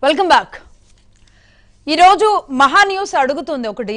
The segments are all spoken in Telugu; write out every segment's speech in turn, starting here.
వెల్కమ్ బ్యాక్ ఈరోజు మహా న్యూస్ అడుగుతుంది ఒకటి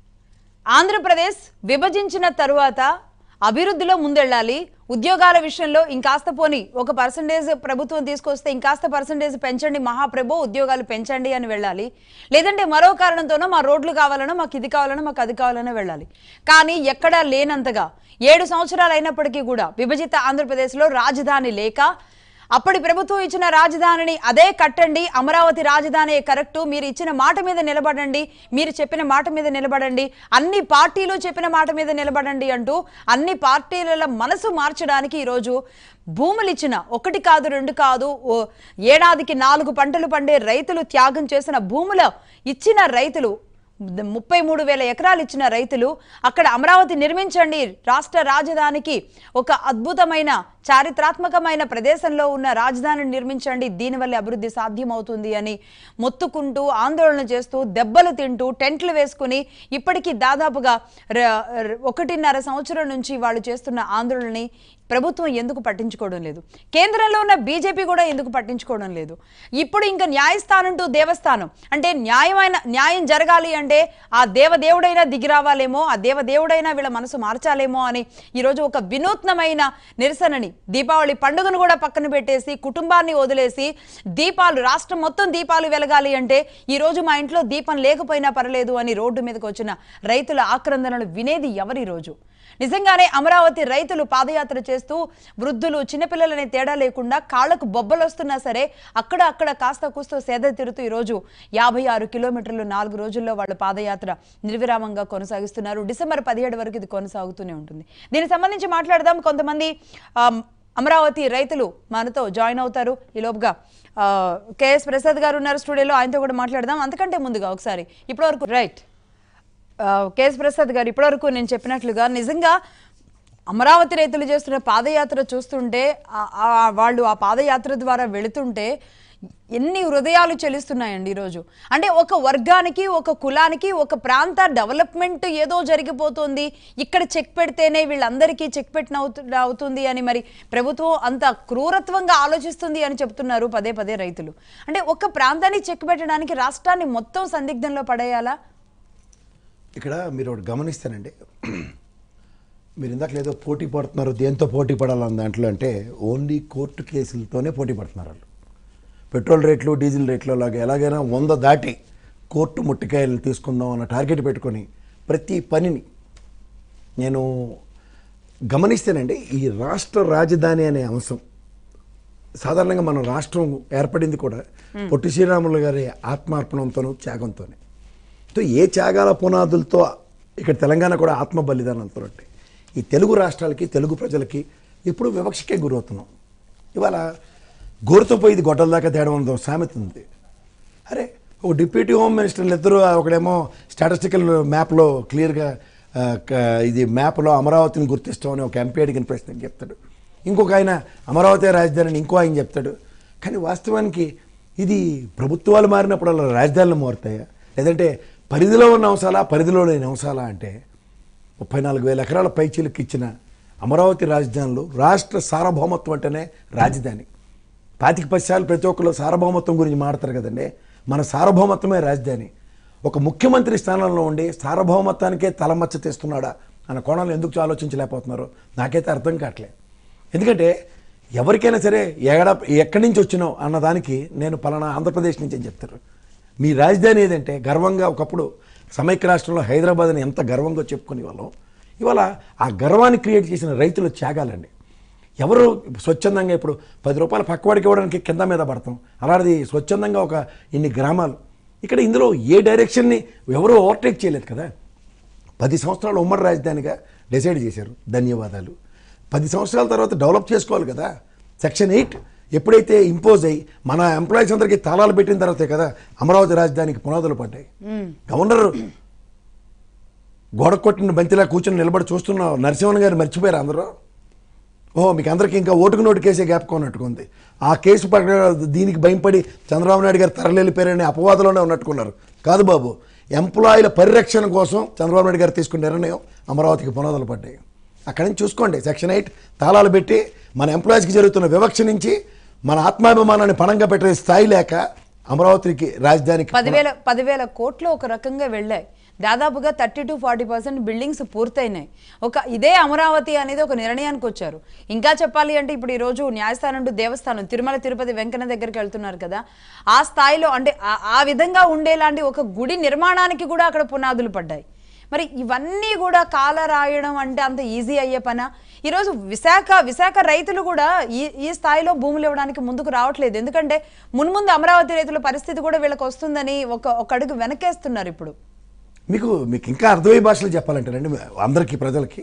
ఆంధ్రప్రదేశ్ విభజించిన తరువాత అభివృద్ధిలో ముందెళ్ళాలి ఉద్యోగాల విషయంలో ఇంకాస్త పోని ఒక పర్సంటేజ్ ప్రభుత్వం తీసుకొస్తే ఇంకాస్త పర్సంటేజ్ పెంచండి మహాప్రభు ఉద్యోగాలు పెంచండి అని వెళ్ళాలి లేదంటే మరో కారణంతోనో మా రోడ్లు కావాలనో మాకు ఇది కావాలనో మాకు అది కావాలనో వెళ్ళాలి కానీ ఎక్కడా లేనంతగా ఏడు సంవత్సరాలు అయినప్పటికీ కూడా విభజిత ఆంధ్రప్రదేశ్లో రాజధాని లేక అప్పటి ప్రభుత్వం ఇచ్చిన రాజధానిని అదే కట్టండి అమరావతి రాజధాని కరెక్టు మీరు ఇచ్చిన మాట మీద నిలబడండి మీరు చెప్పిన మాట మీద నిలబడండి అన్ని పార్టీలు చెప్పిన మాట మీద నిలబడండి అంటూ అన్ని పార్టీల మనసు మార్చడానికి ఈరోజు భూములు ఇచ్చిన ఒకటి కాదు రెండు కాదు ఓ ఏడాదికి నాలుగు పంటలు పండే రైతులు త్యాగం చేసిన భూముల ఇచ్చిన రైతులు ముప్పై మూడు వేల ఎకరాలు ఇచ్చిన రైతులు అక్కడ అమరావతి నిర్మించండి రాష్ట్ర రాజధానికి ఒక అద్భుతమైన చారిత్రాత్మకమైన ప్రదేశంలో ఉన్న రాజధానిని నిర్మించండి దీనివల్ల అభివృద్ధి సాధ్యమవుతుంది అని మొత్తుకుంటూ ఆందోళన చేస్తూ దెబ్బలు తింటూ టెంట్లు వేసుకుని ఇప్పటికీ దాదాపుగా ర- ర- ఒకటిన్నర సంవత్సరం నుంచి వాళ్ళు చేస్తున్న ఆందోళనని ప్రభుత్వం ఎందుకు పట్టించుకోవడం లేదు కేంద్రంలో ఉన్న బీజేపీ కూడా ఎందుకు పట్టించుకోవడం లేదు ఇప్పుడు ఇంకా న్యాయస్థానం టు దేవస్థానం అంటే న్యాయమైన న్యాయం జరగాలి అంటే ఆ దేవదేవుడైనా దిగి రావాలేమో ఆ దేవదేవుడైనా వీళ్ళ మనసు మార్చాలేమో అని ఈరోజు ఒక వినూత్నమైన నిరసనని దీపావళి పండుగను కూడా పక్కన పెట్టేసి కుటుంబాన్ని వదిలేసి దీపాలు రాష్ట్రం మొత్తం దీపాలు వెలగాలి అంటే ఈ రోజు మా ఇంట్లో దీపం లేకపోయినా పర్లేదు అని రోడ్డు మీదకి వచ్చిన రైతుల ఆక్రందనలు వినేది ఎవరి రోజు నిజంగానే అమరావతి రైతులు పాదయాత్ర చేస్తూ వృద్ధులు చిన్నపిల్లలని తేడా లేకుండా కాళ్లకు బొబ్బలు వస్తున్నా సరే అక్కడ అక్కడ కాస్త కూస్తో సేద తీరుతూ ఈరోజు యాభై ఆరు కిలోమీటర్లు నాలుగు రోజుల్లో వాళ్ళ పాదయాత్ర నిర్విరామంగా కొనసాగిస్తున్నారు డిసెంబర్ పదిహేడు వరకు ఇది కొనసాగుతూనే ఉంటుంది దీనికి సంబంధించి మాట్లాడదాం కొంతమంది ఆమ్, అమరావతి రైతులు మనతో జాయిన్ అవుతారు ఈ లోపుగా ఆ, కేఎస్ ప్రసాద్ గారు ఉన్నారు స్టూడియోలో ఆయనతో కూడా మాట్లాడదాం అంతకంటే ముందుగా ఒకసారి ఇప్పటివరకు రైట్ ఆ, కేఎస్ ప్రసాద్ గారు ఇప్పటివరకు నేను చెప్పినట్లుగా నిజంగా అమరావతి రైతులు చేస్తున్న పాదయాత్ర చూస్తుంటే ఆ- ఆ వాళ్ళు ఆ పాదయాత్ర ద్వారా వెళుతుంటే ఎన్ని హృదయాలు చెలిస్తున్నాయండి ఈరోజు అంటే ఒక వర్గానికి ఒక కులానికి ఒక ప్రాంత డెవలప్మెంట్ ఏదో జరిగిపోతుంది ఇక్కడ చెక్ పెడితేనే వీళ్ళందరికీ చెక్ పెట్టిన అవుతు- అవుతుంది అని మరి ప్రభుత్వం అంత క్రూరత్వంగా ఆలోచిస్తుంది అని చెప్తున్నారు పదే పదే రైతులు అంటే ఒక ప్రాంతాన్ని చెక్ పెట్టడానికి రాష్ట్రాన్ని మొత్తం సందిగ్ధంలో పడేయాలా ఇక్కడ మీరు ఒకటి గమనిస్తానండి మీరు ఇందాక లేదో పోటీ పడుతున్నారు దేంతో పోటీ పడాలన్న దాంట్లో అంటే ఓన్లీ కోర్టు కేసులతోనే పోటీ పడుతున్నారు వాళ్ళు పెట్రోల్ రేట్లు డీజిల్ రేట్లు లాగా ఎలాగైనా వంద దాటి కోర్టు ముట్టికాయలు తీసుకుందాం అన్న టార్గెట్ పెట్టుకొని ప్రతి పనిని నేను గమనిస్తేనండి ఈ రాష్ట్ర రాజధాని అనే అంశం సాధారణంగా మన రాష్ట్రం ఏర్పడింది కూడా పొట్టి శ్రీరాములు గారి ఆత్మార్పణంతోనూ త్యాగంతోనే సో ఏ త్యాగాల పునాదులతో ఇక్కడ తెలంగాణ కూడా ఆత్మ బలిదానంతో ఉంటాయి ఈ తెలుగు రాష్ట్రాలకి తెలుగు ప్రజలకి ఇప్పుడు వివక్షకే గురవుతున్నాం ఇవాళ గోరుతో పోయి గొడ్డల దాకా తేడం ఉందో సామెత ఉంది అరే ఒక డిప్యూటీ హోమ్ మినిస్టర్లు ఇద్దరు ఒకడేమో స్టాటిస్టికల్ మ్యాప్లో క్లియర్గా ఆ, క- ఇది మ్యాప్లో అమరావతిని గుర్తిస్తామని ఒక ఎంపీ అడిగిన ప్రశ్నకి చెప్తాడు ఇంకొక ఆయన అమరావతి రాజధానిని ఇంకో ఆయన చెప్తాడు కానీ వాస్తవానికి ఇది ప్రభుత్వాలు మారినప్పుడు అలా రాజధానులు మారుతాయా లేదంటే పరిధిలో ఉన్న అంశాలా పరిధిలో లేని అంశాలా అంటే ముప్పై నాలుగు వేల ఎకరాల పైచీలకు ఇచ్చిన అమరావతి రాజధానిలో రాష్ట్ర సార్వభౌమత్వం అంటేనే రాజధాని పాతిక పశ్చాలు ప్రతి ఒక్కరు సార్వభౌమత్వం గురించి మాడతారు కదండి మన సార్వభౌమత్వమే రాజధాని ఒక ముఖ్యమంత్రి స్థానంలో ఉండి సార్వభౌమత్వానికే తలమచ్చ తెస్తున్నాడా అన్న కోణంలో ఎందుకు ఆలోచించలేకపోతున్నారో నాకైతే అర్థం కావట్లే ఎందుకంటే ఎవరికైనా సరే ఎక్కడ ఎక్కడి నుంచి వచ్చినావు అన్న దానికి నేను పలానా ఆంధ్రప్రదేశ్ నుంచి అని చెప్తారు మీ రాజధాని ఏదంటే గర్వంగా ఒకప్పుడు సమైక్య రాష్ట్రంలో హైదరాబాద్ని ఎంత గర్వంగా చెప్పుకునే వాళ్ళం ఇవాళ ఆ గర్వాన్ని క్రియేట్ చేసిన రైతుల త్యాగాలండి ఎవరు స్వచ్ఛందంగా ఇప్పుడు పది రూపాయలు పక్కవాడికి ఇవ్వడానికి కింద మీద పడతాం అలాంటిది స్వచ్ఛందంగా ఒక ఇన్ని గ్రామాలు ఇక్కడ ఇందులో ఏ డైరెక్షన్ని ఎవరు ఓవర్టేక్ చేయలేదు కదా పది సంవత్సరాలు ఉమ్మడి రాజధానిగా డిసైడ్ చేశారు ధన్యవాదాలు పది సంవత్సరాల తర్వాత డెవలప్ చేసుకోవాలి కదా సెక్షన్ ఎయిట్ ఎప్పుడైతే ఇంపోజ్ అయ్యి మన ఎంప్లాయీస్ అందరికీ తాళాలు పెట్టిన తర్వాతే కదా అమరావతి రాజధానికి పునాదులు పడ్డాయి గవర్నర్ గోడ కొట్టిన బంతిలా కూర్చొని నిలబడి చూస్తున్న నరసింహన్ గారు మర్చిపోయారు అందరూ ఓహో మీకు అందరికీ ఇంకా ఓటుకు నోటు కేసే జ్ఞాపకం ఉన్నట్టుకుంది ఆ కేసు పట్ల దీనికి భయపడి చంద్రబాబు నాయుడు గారు తరలిపోయారనే అపవాదంలోనే ఉన్నట్టుకున్నారు కాదు బాబు ఎంప్లాయీల పరిరక్షణ కోసం చంద్రబాబు నాయుడు గారు తీసుకున్న నిర్ణయం అమరావతికి పునాదులు పడ్డాయి అక్కడి నుంచి చూసుకోండి సెక్షన్ ఎయిట్ తాళాలు పెట్టి మన ఎంప్లాయీస్కి జరుగుతున్న వివక్ష నుంచి మన ఆత్మాభిమానాన్ని పణంగా పెట్టే స్థాయి లేక అమరావతికి రాజధానికి పదివేల పదివేల కోట్లు ఒక రకంగా వెళ్ళాయి దాదాపుగా thirty to forty percent buildings పూర్తయినాయి ఒక ఇదే అమరావతి అనేది ఒక నిర్ణయానికి వచ్చారు ఇంకా చెప్పాలి అంటే ఇప్పుడు ఈ రోజు న్యాయస్థానం టు దేవస్థానం తిరుమల తిరుపతి వెంకన్న దగ్గరికి వెళ్తున్నారు కదా ఆ స్థాయిలో అంటే ఆ- ఆ విధంగా ఉండేలాంటి ఒక గుడి నిర్మాణానికి కూడా అక్కడ పునాదులు పడ్డాయి మరి ఇవన్నీ కూడా కాల రాయడం అంటే అంత ఈజీ అయ్యే పనా ఈరోజు విశాఖ విశాఖ రైతులు కూడా ఈ ఈ స్థాయిలో భూములు ఇవ్వడానికి ముందుకు రావట్లేదు ఎందుకంటే మున్ముందు అమరావతి రైతుల పరిస్థితి కూడా వీళ్ళకి వస్తుందని ఒక ఒక అడుగు వెనకేస్తున్నారు ఇప్పుడు మీకు మీకు ఇంకా అర్థమయ్యే భాషలో చెప్పాలంటేనండి అందరికీ ప్రజలకి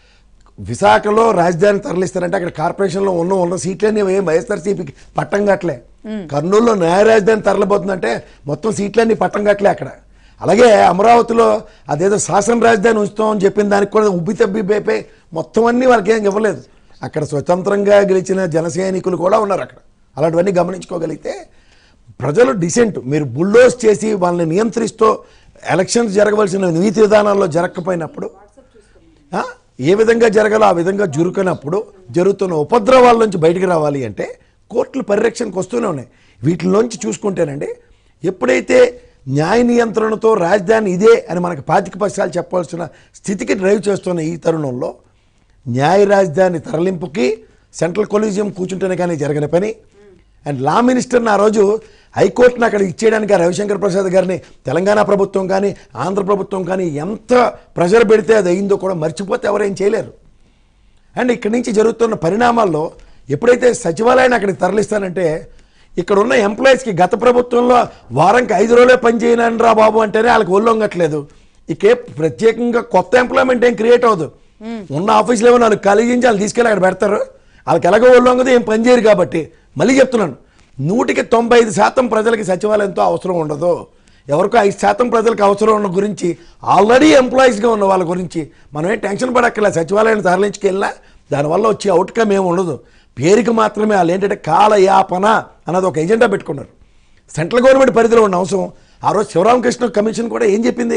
విశాఖలో రాజధాని తరలిస్తారంటే అక్కడ కార్పొరేషన్లో ఉన్న ఉన్న సీట్లన్నీ ఏం వైఎస్ఆర్సీపీకి పట్టం కట్టలే కర్నూలులో న్యాయ రాజధాని తరలిపోతుందంటే మొత్తం సీట్లన్నీ పట్టం కట్టలే అక్కడ అలాగే అమరావతిలో అదేదో శాసన రాజధాని ఉంచుతామని చెప్పిన దానికి కూడా ఉబ్బి తబ్బి బేపే మొత్తం అన్నీ వాళ్ళకి ఏం ఇవ్వలేదు అక్కడ స్వతంత్రంగా గెలిచిన జన సైనికులు కూడా ఉన్నారు అక్కడ అలాంటివన్నీ గమనించుకోగలిగితే ప్రజలు డిసెంట్ మీరు బుల్డోస్ చేసి వాళ్ళని నియంత్రిస్తూ ఎలక్షన్స్ జరగవలసిన నీతి విధానాల్లో జరగకపోయినప్పుడు ఆ, ఏ విధంగా జరగాలో ఆ విధంగా జరుగునప్పుడు జరుగుతున్న ఉపద్రవాల నుంచి బయటికి రావాలి అంటే కోర్టులు పరిరక్షణకు వస్తూనే ఉన్నాయి వీటిలోంచి చూసుకుంటేనండి ఎప్పుడైతే న్యాయ నియంత్రణతో రాజధాని ఇదే అని మనకు పాతిక పక్షాలు చెప్పవలసిన స్థితికి డ్రైవ్ చేస్తున్న ఈ తరుణంలో న్యాయ రాజధాని తరలింపుకి సెంట్రల్ కొలీజియం కూర్చుంటేనే కానీ జరగని పని అండ్ లా మినిస్టర్ని ఆ రోజు హైకోర్టును అక్కడ ఇచ్చేయడానికి ఆ రవిశంకర్ ప్రసాద్ గారిని తెలంగాణ ప్రభుత్వం కానీ ఆంధ్ర ప్రభుత్వం కానీ ఎంత ప్రెషర్ పెడితే అది అయిందో కూడా మర్చిపోతే ఎవరేం చేయలేరు అండ్ ఇక్కడి నుంచి జరుగుతున్న పరిణామాల్లో ఎప్పుడైతే సచివాలయాన్ని అక్కడికి తరలిస్తానంటే ఇక్కడ ఉన్న ఎంప్లాయీస్కి గత ప్రభుత్వంలో వారంకి ఐదు రోజులే పని చేయనండి రా బాబు అంటేనే వాళ్ళకి ఒళ్ళొంగట్లేదు ఇకే ప్రత్యేకంగా కొత్త ఎంప్లాయ్మెంట్ ఏం క్రియేట్ అవ్వదు ఉన్న ఆఫీసులో ఏమో నాలుగు ఖాళీ చేయించి వాళ్ళు తీసుకెళ్ళి అక్కడ పెడతారు వాళ్ళకి ఎలాగో ఒళ్ళొంగదు ఏం పని చేయరు కాబట్టి మళ్ళీ చెప్తున్నాను నూటికి తొంభై ఐదు శాతం ప్రజలకి సచివాలయంతో అవసరం ఉండదు ఎవరికో ఐదు శాతం ప్రజలకు అవసరం ఉన్న గురించి ఆల్రెడీ ఎంప్లాయీస్గా ఉన్న వాళ్ళ గురించి మనం ఏం టెన్షన్ పడక్కర్లే సచివాలయాన్ని తరలించుకెళ్ళినా దానివల్ల వచ్చే అవుట్కమ్ ఏమి ఉండదు పేరుకి మాత్రమే వాళ్ళు ఏంటంటే కాలయాపన అన్నది ఒక ఎజెండా పెట్టుకున్నారు సెంట్రల్ గవర్నమెంట్ పరిధిలో ఉన్న అవసరం ఆ రోజు శివరామకృష్ణ కమిషన్ కూడా ఏం చెప్పింది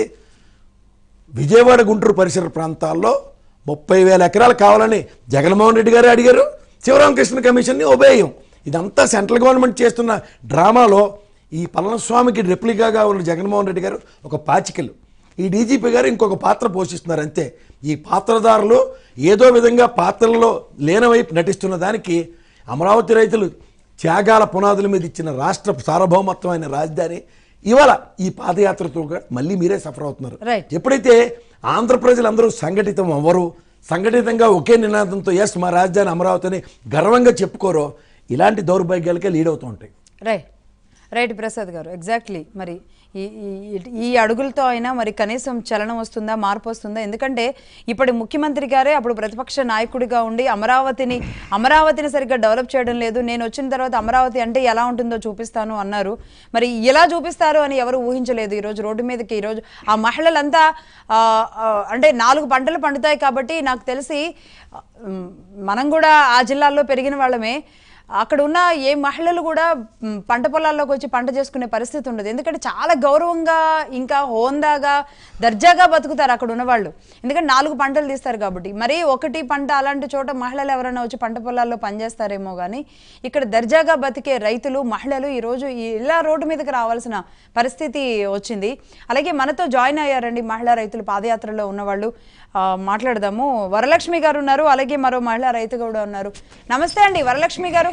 విజయవాడ గుంటూరు పరిసర ప్రాంతాల్లో ముప్పై వేల ఎకరాలు కావాలని జగన్మోహన్ రెడ్డి గారు అడిగారు శివరామకృష్ణ కమిషన్ని ఒబేయం ఇదంతా సెంట్రల్ గవర్నమెంట్ చేస్తున్న డ్రామాలో ఈ పళనిస్వామికి రెప్లికాగా ఉన్న జగన్మోహన్ రెడ్డి గారు ఒక పాచికలు ఈ డీజీపీ గారు ఇంకొక పాత్ర పోషిస్తున్నారు అంతే ఈ పాత్రదారులు ఏదో విధంగా పాత్రల్లో లేనవై నటిస్తున్న దానికి అమరావతి రైతులు త్యాగాల పునాదుల మీద ఇచ్చిన రాష్ట్ర సార్వభౌమత్వమైన రాజధాని ఇవాళ ఈ పాదయాత్రతో కూడా మళ్ళీ మీరే సఫర్ అవుతున్నారు Right. ఎప్పుడైతే ఆంధ్ర ప్రజలందరూ సంఘటితం అవ్వరు సంఘటితంగా ఒకే నినాదంతో ఎస్ మా రాజధాని అమరావతి అని గర్వంగా చెప్పుకోరో ఇలాంటి దౌర్భాగ్యాలకే లీడ్ అవుతూ ఉంటాయి రైట్ రైట్ ప్రసాద్ గారు ఎగ్జాక్ట్లీ మరి ఈ ఈ- ఈ అడుగులతో అయినా మరి కనీసం చలనం వస్తుందా మార్పు వస్తుందా ఎందుకంటే ఇప్పటి ముఖ్యమంత్రి గారే అప్పుడు ప్రతిపక్ష నాయకుడిగా ఉండి అమరావతిని అమరావతిని సరిగ్గా డెవలప్ చేయడం లేదు నేను వచ్చిన తర్వాత అమరావతి అంటే ఎలా ఉంటుందో చూపిస్తాను అన్నారు మరి ఎలా చూపిస్తారు అని ఎవరు ఊహించలేదు ఈరోజు రోడ్డు మీదకి ఈరోజు ఆ మహిళలంతా ఆ, ఆ, అంటే నాలుగు పంటలు పండుతాయి కాబట్టి నాకు తెలిసి ఆ, మ్, మనం కూడా ఆ జిల్లాల్లో పెరిగిన వాళ్ళమే అక్కడ ఉన్న ఏ మహిళలు కూడా మ్, పంట పొలాల్లోకి వచ్చి పంట చేసుకునే పరిస్థితి ఉండదు ఎందుకంటే చాలా గౌరవంగా ఇంకా హోందాగా దర్జాగా బతుకుతారు అక్కడ ఉన్న వాళ్ళు ఎందుకంటే నాలుగు పంటలు తీస్తారు కాబట్టి మరి ఒకటి పంట అలాంటి చోట మహిళలు ఎవరైనా వచ్చి పంట పొలాల్లో పనిచేస్తారేమో కానీ ఇక్కడ దర్జాగా బతికే రైతులు మహిళలు ఈరోజు ఈ ఇలా రోడ్డు మీదకి రావాల్సిన పరిస్థితి వచ్చింది అలాగే మనతో జాయిన్ అయ్యారండి మహిళా రైతులు పాదయాత్రలో ఉన్నవాళ్ళు ఆ, మాట్లాడదాము వరలక్ష్మి గారు ఉన్నారు అలాగే మరో మహిళా రైతు కూడా ఉన్నారు నమస్తే అండి వరలక్ష్మి గారు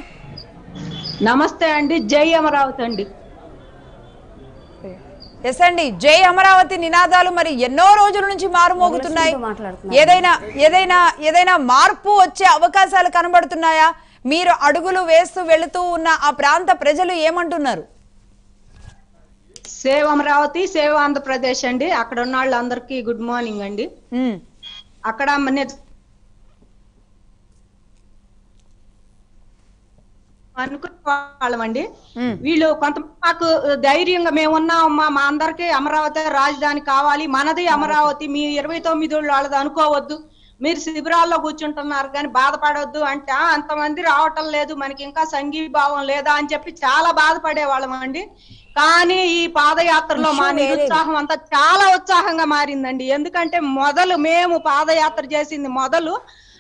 నమస్తే అండి జై అమరావతి అండి ఎస్ అండి జై అమరావతి నినాదాలు మరి ఎన్నో రోజుల నుంచి మారుమోగుతున్నాయి ఏదైనా ఏదైనా ఏదైనా మార్పు వచ్చే అవకాశాలు కనబడుతున్నాయా మీరు అడుగులు వేస్తూ వెళుతూ ఉన్న ఆ ప్రాంత ప్రజలు ఏమంటున్నారు సేవ్ అమరావతి సేవ్ ఆంధ్రప్రదేశ్ అండి అక్కడ ఉన్న వాళ్ళందరికీ గుడ్ మార్నింగ్ అండి ఉమ్, అక్కడ మన అనుకునే వాళ్ళమండి వీళ్ళు కొంత మాకు ధైర్యంగా మేము ఉన్నామమ్మా మా అందరికి అమరావతి రాజధాని కావాలి మనది అమరావతి మీ ఇరవై తొమ్మిది వాళ్ళది అనుకోవద్దు మీరు శిబిరాల్లో కూర్చుంటున్నారు కానీ బాధపడొద్దు అంటే "ఆ, అంతమంది రావటం లేదు మనకి ఇంకా సంఘీభావం లేదా అని చెప్పి చాలా బాధపడే వాళ్ళం అండి కానీ ఈ పాదయాత్రలో మా నిరుత్సాహం అంతా చాలా ఉత్సాహంగా మారిందండి ఎందుకంటే మొదలు మేము పాదయాత్ర చేసింది మొదలు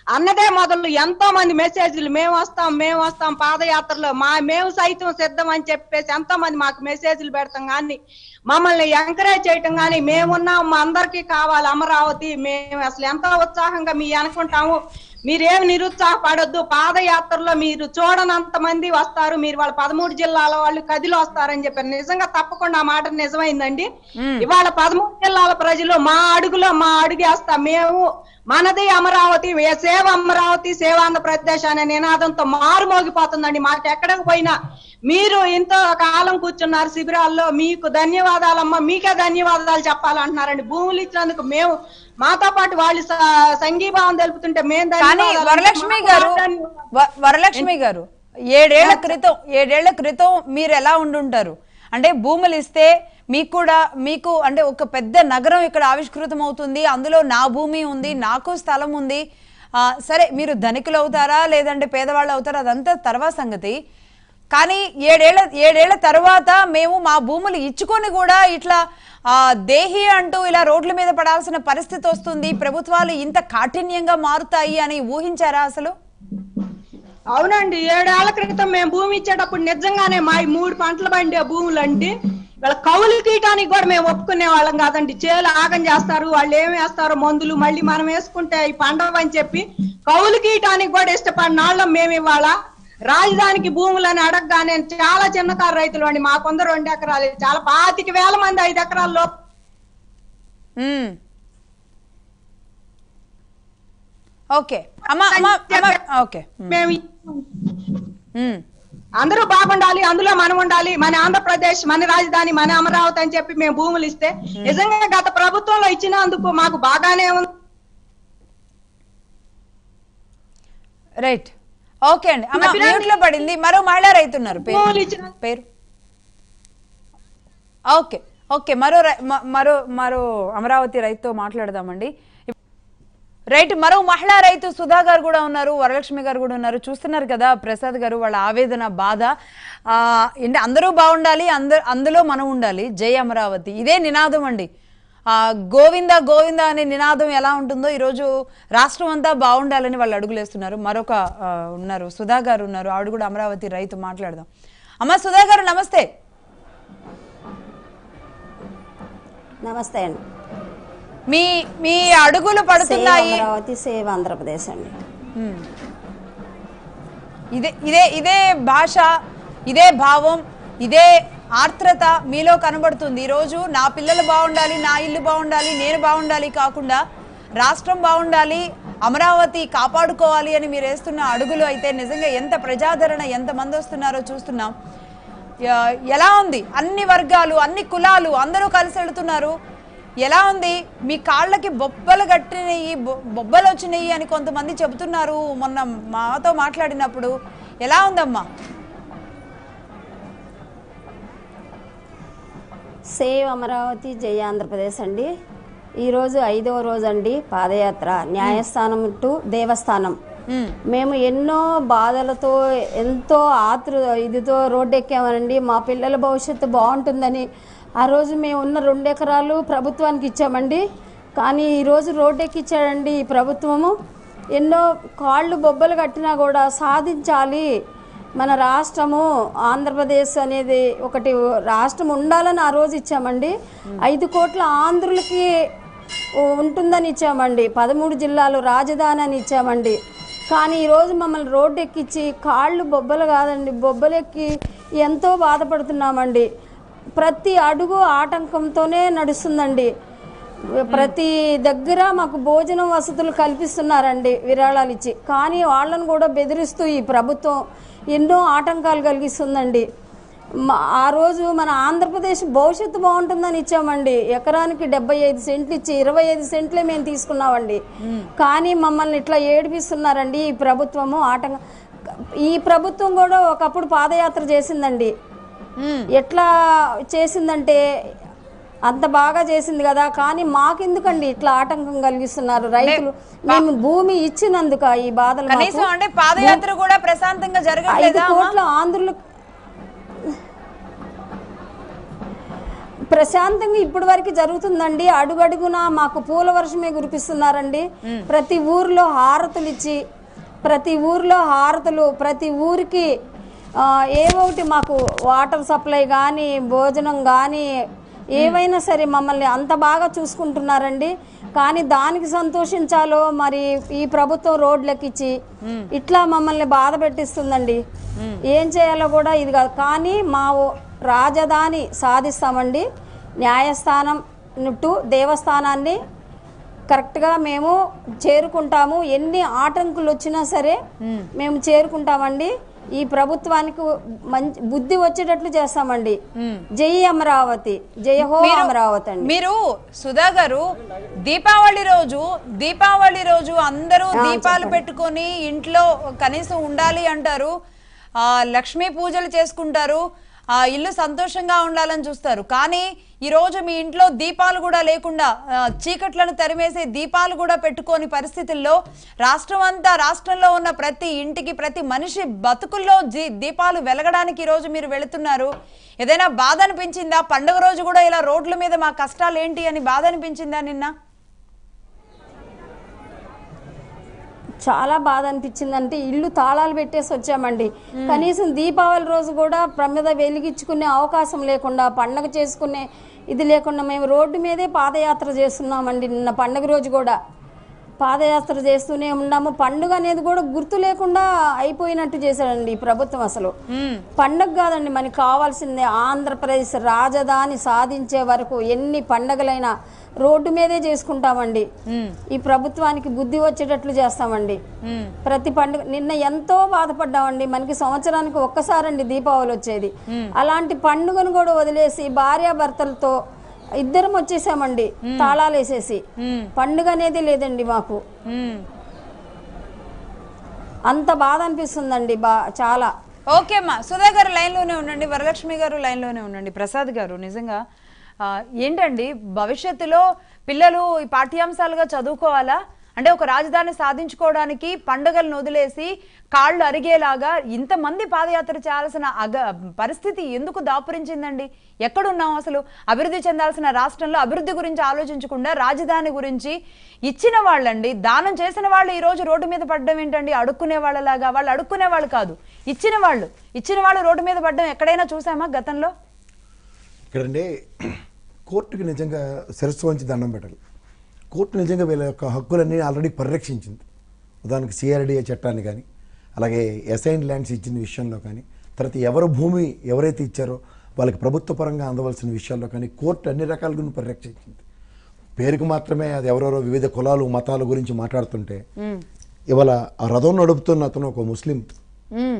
అన్నదే మొదలు ఎంతో మంది మెసేజ్లు మేము వస్తాం మేము వస్తాం పాదయాత్రలో మా మేము సైతం సిద్ధం అని చెప్పేసి ఎంతో మంది మాకు మెసేజ్లు పెడతాం కానీ మమ్మల్ని ఎంకరేజ్ చేయటం కానీ మేమున్నాం మా అందరికీ కావాలి అమరావతి మేము అసలు ఎంతో ఉత్సాహంగా మీ అనుకుంటాము మీరేమి నిరుత్సాహపడొద్దు పాదయాత్రలో మీరు చూడనంత మంది వస్తారు మీరు వాళ్ళ పదమూడు జిల్లాల వాళ్ళు కదిలి వస్తారని చెప్పారు నిజంగా తప్పకుండా ఆ మాట నిజమైందండి ఇవాళ పదమూడు జిల్లాల ప్రజలు మా అడుగులో మా అడుగేస్తా మేము మనది అమరావతి ఏ సేవ అమరావతి సేవ ఆంధ్రప్రదేశ్ అనే నినాదంతో మారు మోగిపోతుందండి మాకు ఎక్కడికి పోయినా మీరు ఇంత కాలం కూర్చున్నారు శిబిరాల్లో మీకు ధన్యవాదాలమ్మా మీకే ధన్యవాదాలు చెప్పాలంటున్నారండి భూములు ఇచ్చినందుకు మేము మాతో పాటు వాళ్ళు స- సంఘీభావం తెలుపుతుంటే మేము కానీ ధన్యవాదాలు వరలక్ష్మి మాకు గారు ధన్యవాదాలు. వ- వరలక్ష్మి గారు ఏడేళ్ల క్రితం ఏడేళ్ల క్రితం మీరు ఎలా ఉండుంటారు అంటే భూములు ఇస్తే మీకు కూడా మీకు అంటే ఒక పెద్ద నగరం ఇక్కడ ఆవిష్కృతం అవుతుంది అందులో నా భూమి ఉంది నాకు స్థలం ఉంది ఆ, సరే మీరు ధనికులు అవుతారా లేదంటే పేదవాళ్ళు అవుతారా అదంతా తర్వాత సంగతి కానీ ఏడేళ్ల ఏడేళ్ల తర్వాత మేము మా భూములు ఇచ్చుకొని కూడా ఇట్లా ఆ, దేహి అంటూ ఇలా రోడ్ల మీద పడాల్సిన పరిస్థితి వస్తుంది ప్రభుత్వాలు ఇంత కాఠిన్యంగా మారుతాయి అని ఊహించారా అసలు అవునండి ఏడేళ్ల క్రితం మేము భూమి ఇచ్చేటప్పుడు నిజంగానే మా ఈ మూడు పంటలు పండే భూములు అండి వాళ్ళ కౌలు తీయటానికి కూడా మేము ఒప్పుకునే వాళ్ళం కాదండి చేలు ఆగం చేస్తారు వాళ్ళు ఏం వేస్తారో మందులు మళ్ళీ మనం వేసుకుంటే ఈ పండవని చెప్పి కౌలు గీయటానికి కూడా ఇష్టపడిన వాళ్ళం మేము ఇవాళ రాజధానికి భూములని అడగగానే చాలా చిన్నకారు రైతులు అండి మాకొందరు రెండు ఎకరాలు చాలా పాతిక వేల మంది ఐదు ఎకరాల్లో మ్మ్. ఓకే అమ్మా అమ్మా అమ్మా ఓకే మ్మ్. మేము మ్మ్. అందరూ బాగుండాలి అందులో మనం ఉండాలి మన ఆంధ్రప్రదేశ్ మన రాజధాని మన అమరావతి అని చెప్పి మేము భూములు ఇస్తే నిజంగా గత ప్రభుత్వంలో ఇచ్చినందుకు మాకు బాగానే ఉంది రైట్ ఓకే అండి అమ్మా అభిరామి- మ్యూట్ లో పడింది మరో మహిళా రైతున్నారు భూములు పేరు ఇచ్చిన పేరు ఓకే ఓకే మరో రై- మ- మరో మరో అమరావతి రైతుతో మాట్లాడదామండి రైట్ మరో మహిళా రైతు సుధా గారు కూడా ఉన్నారు వరలక్ష్మి గారు కూడా ఉన్నారు చూస్తున్నారు కదా ప్రసాద్ గారు వాళ్ళ ఆవేదన బాధ ఆ, ఏంటి అందరూ బాగుండాలి అందరు అందులో మనం ఉండాలి జై అమరావతి ఇదే నినాదం అండి ఆ, గోవింద గోవింద అనే నినాదం ఎలా ఉంటుందో ఈరోజు రాష్ట్రం అంతా బాగుండాలని వాళ్ళు అడుగులేస్తున్నారు మరొక ఆ, ఉన్నారు సుధా గారు ఉన్నారు ఆవిడ కూడా అమరావతి రైతు మాట్లాడదాం అమ్మ సుధా గారు నమస్తే నమస్తే అండి మీ మీ అడుగులు సేవ్ పడుతున్నాయి అమరావతి సేవ్ ఆంధ్రప్రదేశ్ అండి మ్మ్. ఇదే ఇదే ఇదే భాష ఇదే భావం ఇదే ఆర్ద్రత మీలో కనబడుతుంది ఈరోజు నా పిల్లలు బాగుండాలి నా ఇల్లు బాగుండాలి నేను బాగుండాలి కాకుండా రాష్ట్రం బాగుండాలి అమరావతి కాపాడుకోవాలి అని మీరు వేస్తున్న అడుగులు అయితే నిజంగా ఎంత ప్రజాదరణ ఎంత మంది వస్తున్నారో చూస్తున్నాం యా- ఎలా ఉంది అన్ని వర్గాలు అన్ని కులాలు అందరూ కలిసి వెళుతున్నారు ఎలా ఉంది మీ కాళ్ళకి బొబ్బలు కట్టినవి బొ- బొబ్బలు వచ్చినాయి అని కొంతమంది చెబుతున్నారు మొన్న మాతో మాట్లాడినప్పుడు ఎలా ఉందమ్మా సేవ్ అమరావతి జై ఆంధ్రప్రదేశ్ అండి ఈరోజు ఐదవ రోజు అండి పాదయాత్ర న్యాయస్థానం టు దేవస్థానం మ్మ్. మేము ఎన్నో బాధలతో ఎంతో ఆతృ ఇదితో రోడ్డు ఎక్కామనండి మా పిల్లల భవిష్యత్తు బాగుంటుందని ఆ రోజు మేము ఉన్న రెండు ఎకరాలు ప్రభుత్వానికి ఇచ్చామండి కానీ ఈరోజు రోడ్డు ఎక్కిచ్చాడండి ఈ ప్రభుత్వము ఎన్నో కాళ్ళు బొబ్బలు కట్టినా కూడా సాధించాలి మన రాష్ట్రము ఆంధ్రప్రదేశ్ అనేది ఒకటి రాష్ట్రం ఉండాలని ఆ రోజు ఇచ్చామండి ఐదు కోట్ల ఆంధ్రులకి ఉంటుందని ఇచ్చామండి పదమూడు జిల్లాలు రాజధాని అని ఇచ్చామండి కానీ ఈరోజు మమ్మల్ని రోడ్డు ఎక్కించి కాళ్ళు బొబ్బలు కాదండి బొబ్బలు ఎక్కి ఎంతో బాధపడుతున్నామండి ప్రతి అడుగు ఆటంకంతోనే నడుస్తుందండి ప్రతి దగ్గర మాకు భోజనం వసతులు కల్పిస్తున్నారండి విరాళాలు ఇచ్చి కానీ వాళ్ళను కూడా బెదిరిస్తూ ఈ ప్రభుత్వం ఎన్నో ఆటంకాలు కలిగిస్తుందండి మా- ఆ రోజు మన ఆంధ్రప్రదేశ్ భవిష్యత్తు బాగుంటుందని ఇచ్చామండి ఎకరానికి డెబ్బై ఐదు సెంట్లు ఇచ్చి ఇరవై ఐదు సెంట్లే మేము తీసుకున్నామండి కానీ మమ్మల్ని ఇట్లా ఏడిపిస్తున్నారండి ఈ ప్రభుత్వము ఆటంక ఈ ప్రభుత్వం కూడా ఒకప్పుడు పాదయాత్ర చేసిందండి మ్మ్. ఎట్లా చేసిందంటే అంత బాగా చేసింది కదా కానీ మాకెందుకండి ఇట్లా ఆటంకం కలిగిస్తున్నారు రైతులు మేము భూమి ఇచ్చినందుక ఈ బాధలు మాకు. కనీసం అంటే పాదయాత్ర కూడా ప్రశాంతంగా ఐదు జరగట్లేదా అమ్మా? కోట్ల ఆంధ్రులు ప్రశాంతంగా ఇప్పటి వరకు జరుగుతుందండి అడుగడుగునా మాకు పూల వర్షమే కురిపిస్తున్నారండి ప్రతి ఊర్లో హారతులు ఇచ్చి ప్రతి ఊర్లో హారతులు ప్రతి ఊరికి ఆ, ఏవో ఒకటి మాకు వాటర్ సప్లై కానీ భోజనం కానీ ఏవైనా సరే మమ్మల్ని అంత బాగా చూసుకుంటున్నారండి కానీ దానికి సంతోషించాలో మరి ఈ ప్రభుత్వం రోడ్లెక్కిచ్చి ఇట్లా మమ్మల్ని బాధ పెట్టిస్తుందండి ఏం చేయాలో కూడా ఇది కాదు కానీ మా ఓ- రాజధాని సాధిస్తామండి న్యాయస్థానం టు దేవస్థానాన్ని కరెక్ట్గా మేము చేరుకుంటాము ఎన్ని ఆటంకులు వచ్చినా సరే మేము చేరుకుంటామండి ఈ ప్రభుత్వానికి మంచి బుద్ధి వచ్చేటట్లు చేస్తామండి జై అమరావతి జై హో అమరావతి అండి మీరు సుధా గారు దీపావళి రోజు దీపావళి రోజు అందరూ దీపాలు పెట్టుకొని ఇంట్లో కనీసం ఉండాలి అంటారు ఆ లక్ష్మీ పూజలు చేసుకుంటారు ఆ ఇల్లు సంతోషంగా ఉండాలని చూస్తారు కానీ ఈ రోజు మీ ఇంట్లో దీపాలు కూడా లేకుండా ఆ, చీకట్లను తరిమేసే దీపాలు కూడా పెట్టుకోని పరిస్థితుల్లో రాష్ట్రం అంతా రాష్ట్రంలో ఉన్న ప్రతి ఇంటికి ప్రతి మనిషి బతుకుల్లో జీ దీపాలు వెలగడానికి ఈ రోజు మీరు వెళుతున్నారు ఏదైనా బాధ అనిపించిందా పండుగ రోజు కూడా ఇలా రోడ్ల మీద మా కష్టాలు ఏంటి అని బాధ అనిపించిందా నిన్న చాలా బాధ అనిపించిందంటే ఇల్లు తాళాలు పెట్టేసి వచ్చామండి కనీసం దీపావళి రోజు కూడా ప్రమిద వెలిగించుకునే అవకాశం లేకుండా పండగ చేసుకునే ఇది లేకుండా మేము రోడ్డు మీదే పాదయాత్ర చేస్తున్నామండి నిన్న పండగ రోజు కూడా పాదయాత్ర చేస్తూనే ఉన్నాము పండుగ అనేది కూడా గుర్తు లేకుండా అయిపోయినట్టు చేశాడండి ఈ ప్రభుత్వం అసలు పండగ కాదండి మనకి కావాల్సిందే ఆంధ్రప్రదేశ్ రాజధాని సాధించే వరకు ఎన్ని పండగలైనా రోడ్డు మీదే చేసుకుంటామండి ఈ ప్రభుత్వానికి బుద్ధి వచ్చేటట్లు చేస్తామండి ప్రతి పండుగ నిన్న ఎంతో బాధపడ్డామండి మనకి సంవత్సరానికి ఒక్కసారండి దీపావళి వచ్చేది అలాంటి పండుగను కూడా వదిలేసి భార్యాభర్తలతో ఇద్దరం వచ్చేసామండి తాళాలు వేసేసి పండుగ అనేది లేదండి మాకు మ్మ్. అంత బాధ అనిపిస్తుందండి బా చాలా ఓకే అమ్మా సుధా గారు లైన్లోనే ఉండండి వరలక్ష్మి గారు లైన్లోనే ఉండండి ప్రసాద్ గారు నిజంగా ఆ, ఏంటండి భవిష్యత్తులో పిల్లలు ఈ పాఠ్యాంశాలుగా చదువుకోవాలా అంటే ఒక రాజధాని సాధించుకోవడానికి పండుగలను వదిలేసి కాళ్ళు అరిగేలాగా ఇంతమంది పాదయాత్ర చేయాల్సిన అగ పరిస్థితి ఎందుకు దాపురించిందండి ఎక్కడున్నాం అసలు అభివృద్ధి చెందాల్సిన రాష్ట్రంలో అభివృద్ధి గురించి ఆలోచించకుండా రాజధాని గురించి ఇచ్చిన వాళ్ళండి దానం చేసిన వాళ్ళు ఈ రోజు రోడ్డు మీద పడడం ఏంటండి అడుక్కునే వాళ్ళలాగా వాళ్ళు అడుక్కునే వాళ్ళు కాదు ఇచ్చిన వాళ్ళు ఇచ్చిన వాళ్ళు రోడ్డు మీద పడడం ఎక్కడైనా చూసామా గతంలో ఇక్కడండి కోర్టుకి నిజంగా శిరస్సు వంచి దండం పెట్టాలి కోర్టు నిజంగా వీళ్ళ యొక్క హక్కులన్నీ ఆల్రెడీ పరిరక్షించింది ఉదాహరణకి సిఆర్డిఏ చట్టాన్ని కానీ అలాగే అసైన్ ల్యాండ్స్ ఇచ్చిన విషయంలో కానీ తర్వాత ఎవరు భూమి ఎవరైతే ఇచ్చారో వాళ్ళకి ప్రభుత్వ పరంగా అందవలసిన విషయాల్లో కానీ కోర్టు అన్ని రకాలుగా పరిరక్షించింది పేరుకు మాత్రమే అది ఎవరెవరో వివిధ కులాలు మతాల గురించి మాట్లాడుతుంటే ఇవాళ ఆ రథం నడుపుతున్న అతను ఒక ముస్లిం ఉమ్,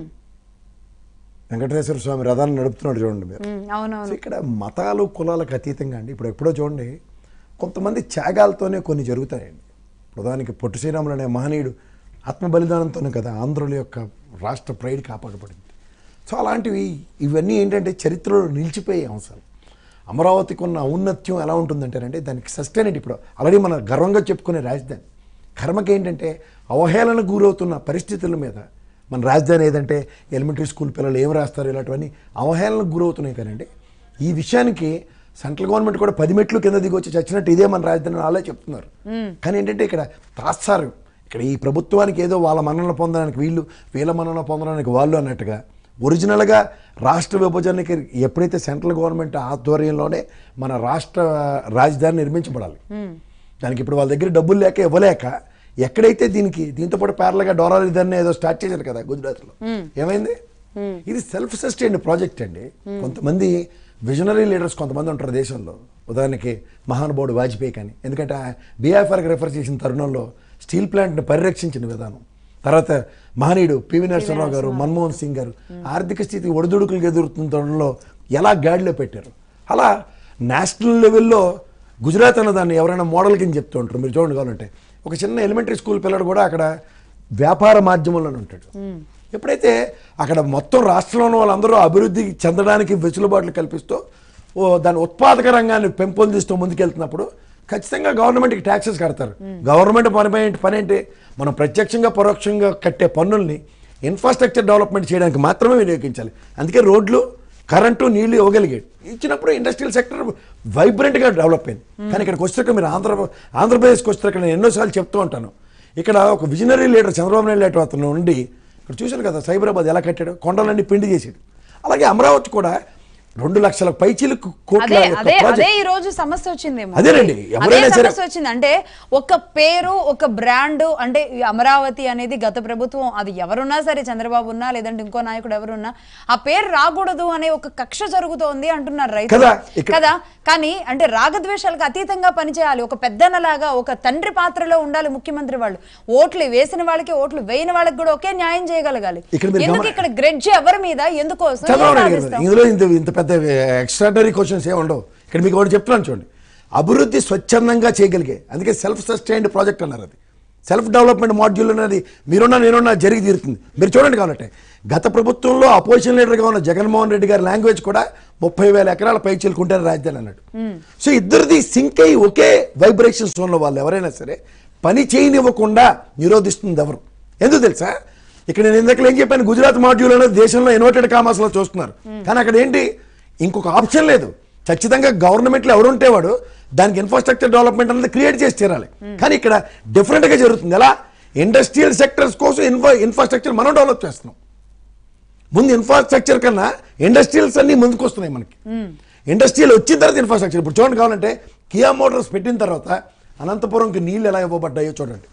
వెంకటేశ్వర స్వామి రథాన్ని నడుపుతున్నాడు చూడండి మీరు ఉమ్, అవునవును సో ఇక్కడ మతాలు కులాలకు అతీతంగా అండి ఇప్పుడు ఎప్పుడో చూడండి కొంతమంది త్యాగాలతోనే కొన్ని జరుగుతాయండి ప్రధానికి పొట్టి శ్రీరాములు అనే మహనీయుడు ఆత్మ బలిదానంతోనే కదా ఆంధ్రుల యొక్క రాష్ట్ర ప్రైడ్ కాపాడబడింది సో అలాంటివి ఇవన్నీ ఏంటంటే చరిత్రలో నిలిచిపోయే అంశాలు అమరావతికి ఉన్న ఔన్నత్యం ఎలా ఉంటుందంటేనంటే దానికి సస్టైనటీ ఇప్పుడు ఆల్రెడీ మన గర్వంగా చెప్పుకునే రాజధాని కర్మకి ఏంటంటే అవహేళనకు గురవుతున్న పరిస్థితుల మీద మన రాజధాని ఏదంటే ఎలిమెంటరీ స్కూల్ పిల్లలు ఏం రాస్తారు ఇలాంటివన్నీ అవహేళనకు గురవుతున్నాయి కానండి ఈ విషయానికి సెంట్రల్ గవర్నమెంట్ కూడా పది మెట్లు కింద దిగి వచ్చి చచ్చినట్టు ఇదే మన రాజధాని వాళ్ళే చెప్తున్నారు కానీ ఏంటంటే ఇక్కడ తాత్సారం ఇక్కడ ఈ ప్రభుత్వానికి ఏదో వాళ్ళ మన్నన పొందడానికి వీళ్ళు వీళ్ళ మన్నన పొందడానికి వాళ్ళు అన్నట్టుగా ఒరిజినల్గా రాష్ట్ర విభజనకి ఎప్పుడైతే సెంట్రల్ గవర్నమెంట్ ఆధ్వర్యంలోనే మన రాష్ట్ర రాజధాని నిర్మించబడాలి దానికి ఇప్పుడు వాళ్ళ దగ్గర డబ్బులు లేక ఇవ్వలేక ఎక్కడైతే దీనికి దీంతో పాటు ప్యారల్గా డోరాలు ఇదన్నీ ఏదో స్టార్ట్ చేశారు కదా గుజరాత్లో ఏమైంది ఇది సెల్ఫ్ సస్టైన్డ్ ప్రాజెక్ట్ అండి కొంతమంది విజనరీ లీడర్స్ కొంతమంది ఉంటారు దేశంలో ఉదాహరణకి మహానుభావుడు వాజ్పేయి కానీ ఎందుకంటే బీఆర్ఆర్కి రెఫర్ చేసిన తరుణంలో స్టీల్ ప్లాంట్ని పరిరక్షించిన విధానం తర్వాత మహనీయుడు పివి నరసింహరావు గారు మన్మోహన్ సింగ్ గారు ఆర్థిక స్థితి ఒడిదుడుకులు ఎదురుతున్న తరుణంలో ఎలా గాడిలో పెట్టారు అలా నేషనల్ లెవెల్లో గుజరాత్ అన్న దాన్ని ఎవరైనా మోడల్ కింద చెప్తూ ఉంటారు మీరు చూడండి కావాలంటే ఒక చిన్న ఎలిమెంటరీ స్కూల్ పిల్లడు కూడా అక్కడ వ్యాపార మాధ్యమంలోనే ఉంటాడు ఎప్పుడైతే అక్కడ మొత్తం రాష్ట్రంలో ఉన్న వాళ్ళందరూ అభివృద్ధి చెందడానికి వెసులుబాట్లు కల్పిస్తూ ఓ దాని ఉత్పాదక రంగాన్ని పెంపొందిస్తూ ముందుకెళ్తున్నప్పుడు ఖచ్చితంగా గవర్నమెంట్కి ట్యాక్సెస్ కడతారు గవర్నమెంట్ పని పని- పని ఏంటి మనం ప్రత్యక్షంగా పరోక్షంగా కట్టే పన్నుల్ని ఇన్ఫ్రాస్ట్రక్చర్ డెవలప్మెంట్ చేయడానికి మాత్రమే వినియోగించాలి అందుకే రోడ్లు కరెంటు నీళ్లు ఇవ్వగలిగాడు ఇచ్చినప్పుడు ఇండస్ట్రియల్ సెక్టర్ వైబ్రెంట్గా డెవలప్ అయింది కానీ ఇక్కడికి వచ్చాక మీరు ఆంధ్ర ఆంధ్రప్రదేశ్కి వచ్చాక నేను ఎన్నోసార్లు చెప్తూ ఉంటాను ఇక్కడ ఒక విజనరీ లీడర్ చంద్రబాబు నాయుడు లాంటి అతను ఉండి ఇక్కడ చూశాను కదా సైబరాబాద్ ఎలా కట్టాడు కొండలన్నీ పిండి చేసాడు అలాగే అమరావతి కూడా రెండు లక్షల పైచీలకు కోట్ల అదే యొక్క అదే ప్రాజెక్ట్ అదే ఈ రోజు సమస్య వచ్చిందేమో అదేనండి, అదే ఎవరైనా సరే- సమస్య వచ్చింది అంటే ఒక పేరు ఒక బ్రాండ్ అంటే ఈ అమరావతి అనేది గత ప్రభుత్వం అది ఎవరున్నా సరే చంద్రబాబు ఉన్నా లేదంటే ఇంకో నాయకుడు ఎవరున్నా ఆ పేరు రాకూడదు అనే ఒక కక్ష జరుగుతోంది అంటున్నారు రైతులు కదా, ఇక్కడ- కదా కానీ అంటే రాగద్వేషాలకు అతీతంగా పనిచేయాలి ఒక పెద్దనలాగా ఒక తండ్రి పాత్రలో ఉండాలి ముఖ్యమంత్రి వాళ్ళు ఓట్లు వేసిన వాళ్ళకి ఓట్లు వేయని వాళ్ళకి కూడా ఒకే న్యాయం చేయగలగాలి ఇక్కడ మీరు ఎందుకు గమని- ఇక్కడ గ్రెడ్జ్ ఎవరి మీద ఎందుకోసం ఏం చంద్రబాబు నాయుడు గారు సాధిస్తాం? ఇందులో ఇంత ఇంత పెద్ద ఎక్స్ట్రాడనరీ క్వశ్చన్స్ ఏమి ఉండవు ఇక్కడ మీకు ఒకటి చెప్తున్నాను చూడండి అభివృద్ధి స్వచ్ఛందంగా చేయగలిగే అందుకే సెల్ఫ్ సస్టైన్డ్ ప్రాజెక్ట్ అన్నారు అది సెల్ఫ్ డెవలప్మెంట్ మాడ్యూల్ అనేది మీరున్నా నేనున్నా జరిగి తీరుతుంది మీరు చూడండి కావాలంటే గత ప్రభుత్వంలో అపోజిషన్ లీడర్గా ఉన్న జగన్మోహన్ రెడ్డి గారి లాంగ్వేజ్ కూడా ముప్పై వేల ఎకరాల పై చిలుకుంటారు రాజధాని అన్నాడు సో ఇద్దరిది సింక్ అయ్యి ఒకే వైబ్రేషన్స్ ఉన్న వాళ్ళు ఎవరైనా సరే పని చేయనివ్వకుండా నిరోధిస్తుంది ఎవరు ఎందుకు తెలుసా ఇక్కడ నేను ఇందాక ఏం చెప్పాను గుజరాత్ మాడ్యూల్ అనేది దేశంలో ఇన్వర్టెడ్ కామర్స్లో చూస్తున్నారు కానీ అక్కడ ఏంటి ఇంకొక ఆప్షన్ లేదు ఖచ్చితంగా గవర్నమెంట్లో ఎవరుంటే వాడు దానికి ఇన్ఫ్రాస్ట్రక్చర్ డెవలప్మెంట్ అనేది క్రియేట్ చేసి తీరాలి కానీ ఇక్కడ డిఫరెంట్గా జరుగుతుంది ఎలా ఇండస్ట్రియల్ సెక్టర్స్ కోసం ఇన్ఫ్రా ఇన్ఫ్రాస్ట్రక్చర్ మనం డెవలప్ చేస్తున్నాం ముందు ఇన్ఫ్రాస్ట్రక్చర్ కన్నా ఇండస్ట్రియల్స్ అన్ని ముందుకు వస్తున్నాయి మనకి ఇండస్ట్రియల్ వచ్చిన తర్వాత ఇన్ఫ్రాస్ట్రక్చర్ ఇప్పుడు చూడండి కావాలంటే కియా మోటార్స్ పెట్టిన తర్వాత అనంతపురంకి నీళ్ళు ఎలా ఇవ్వబడ్డాయో చూడండి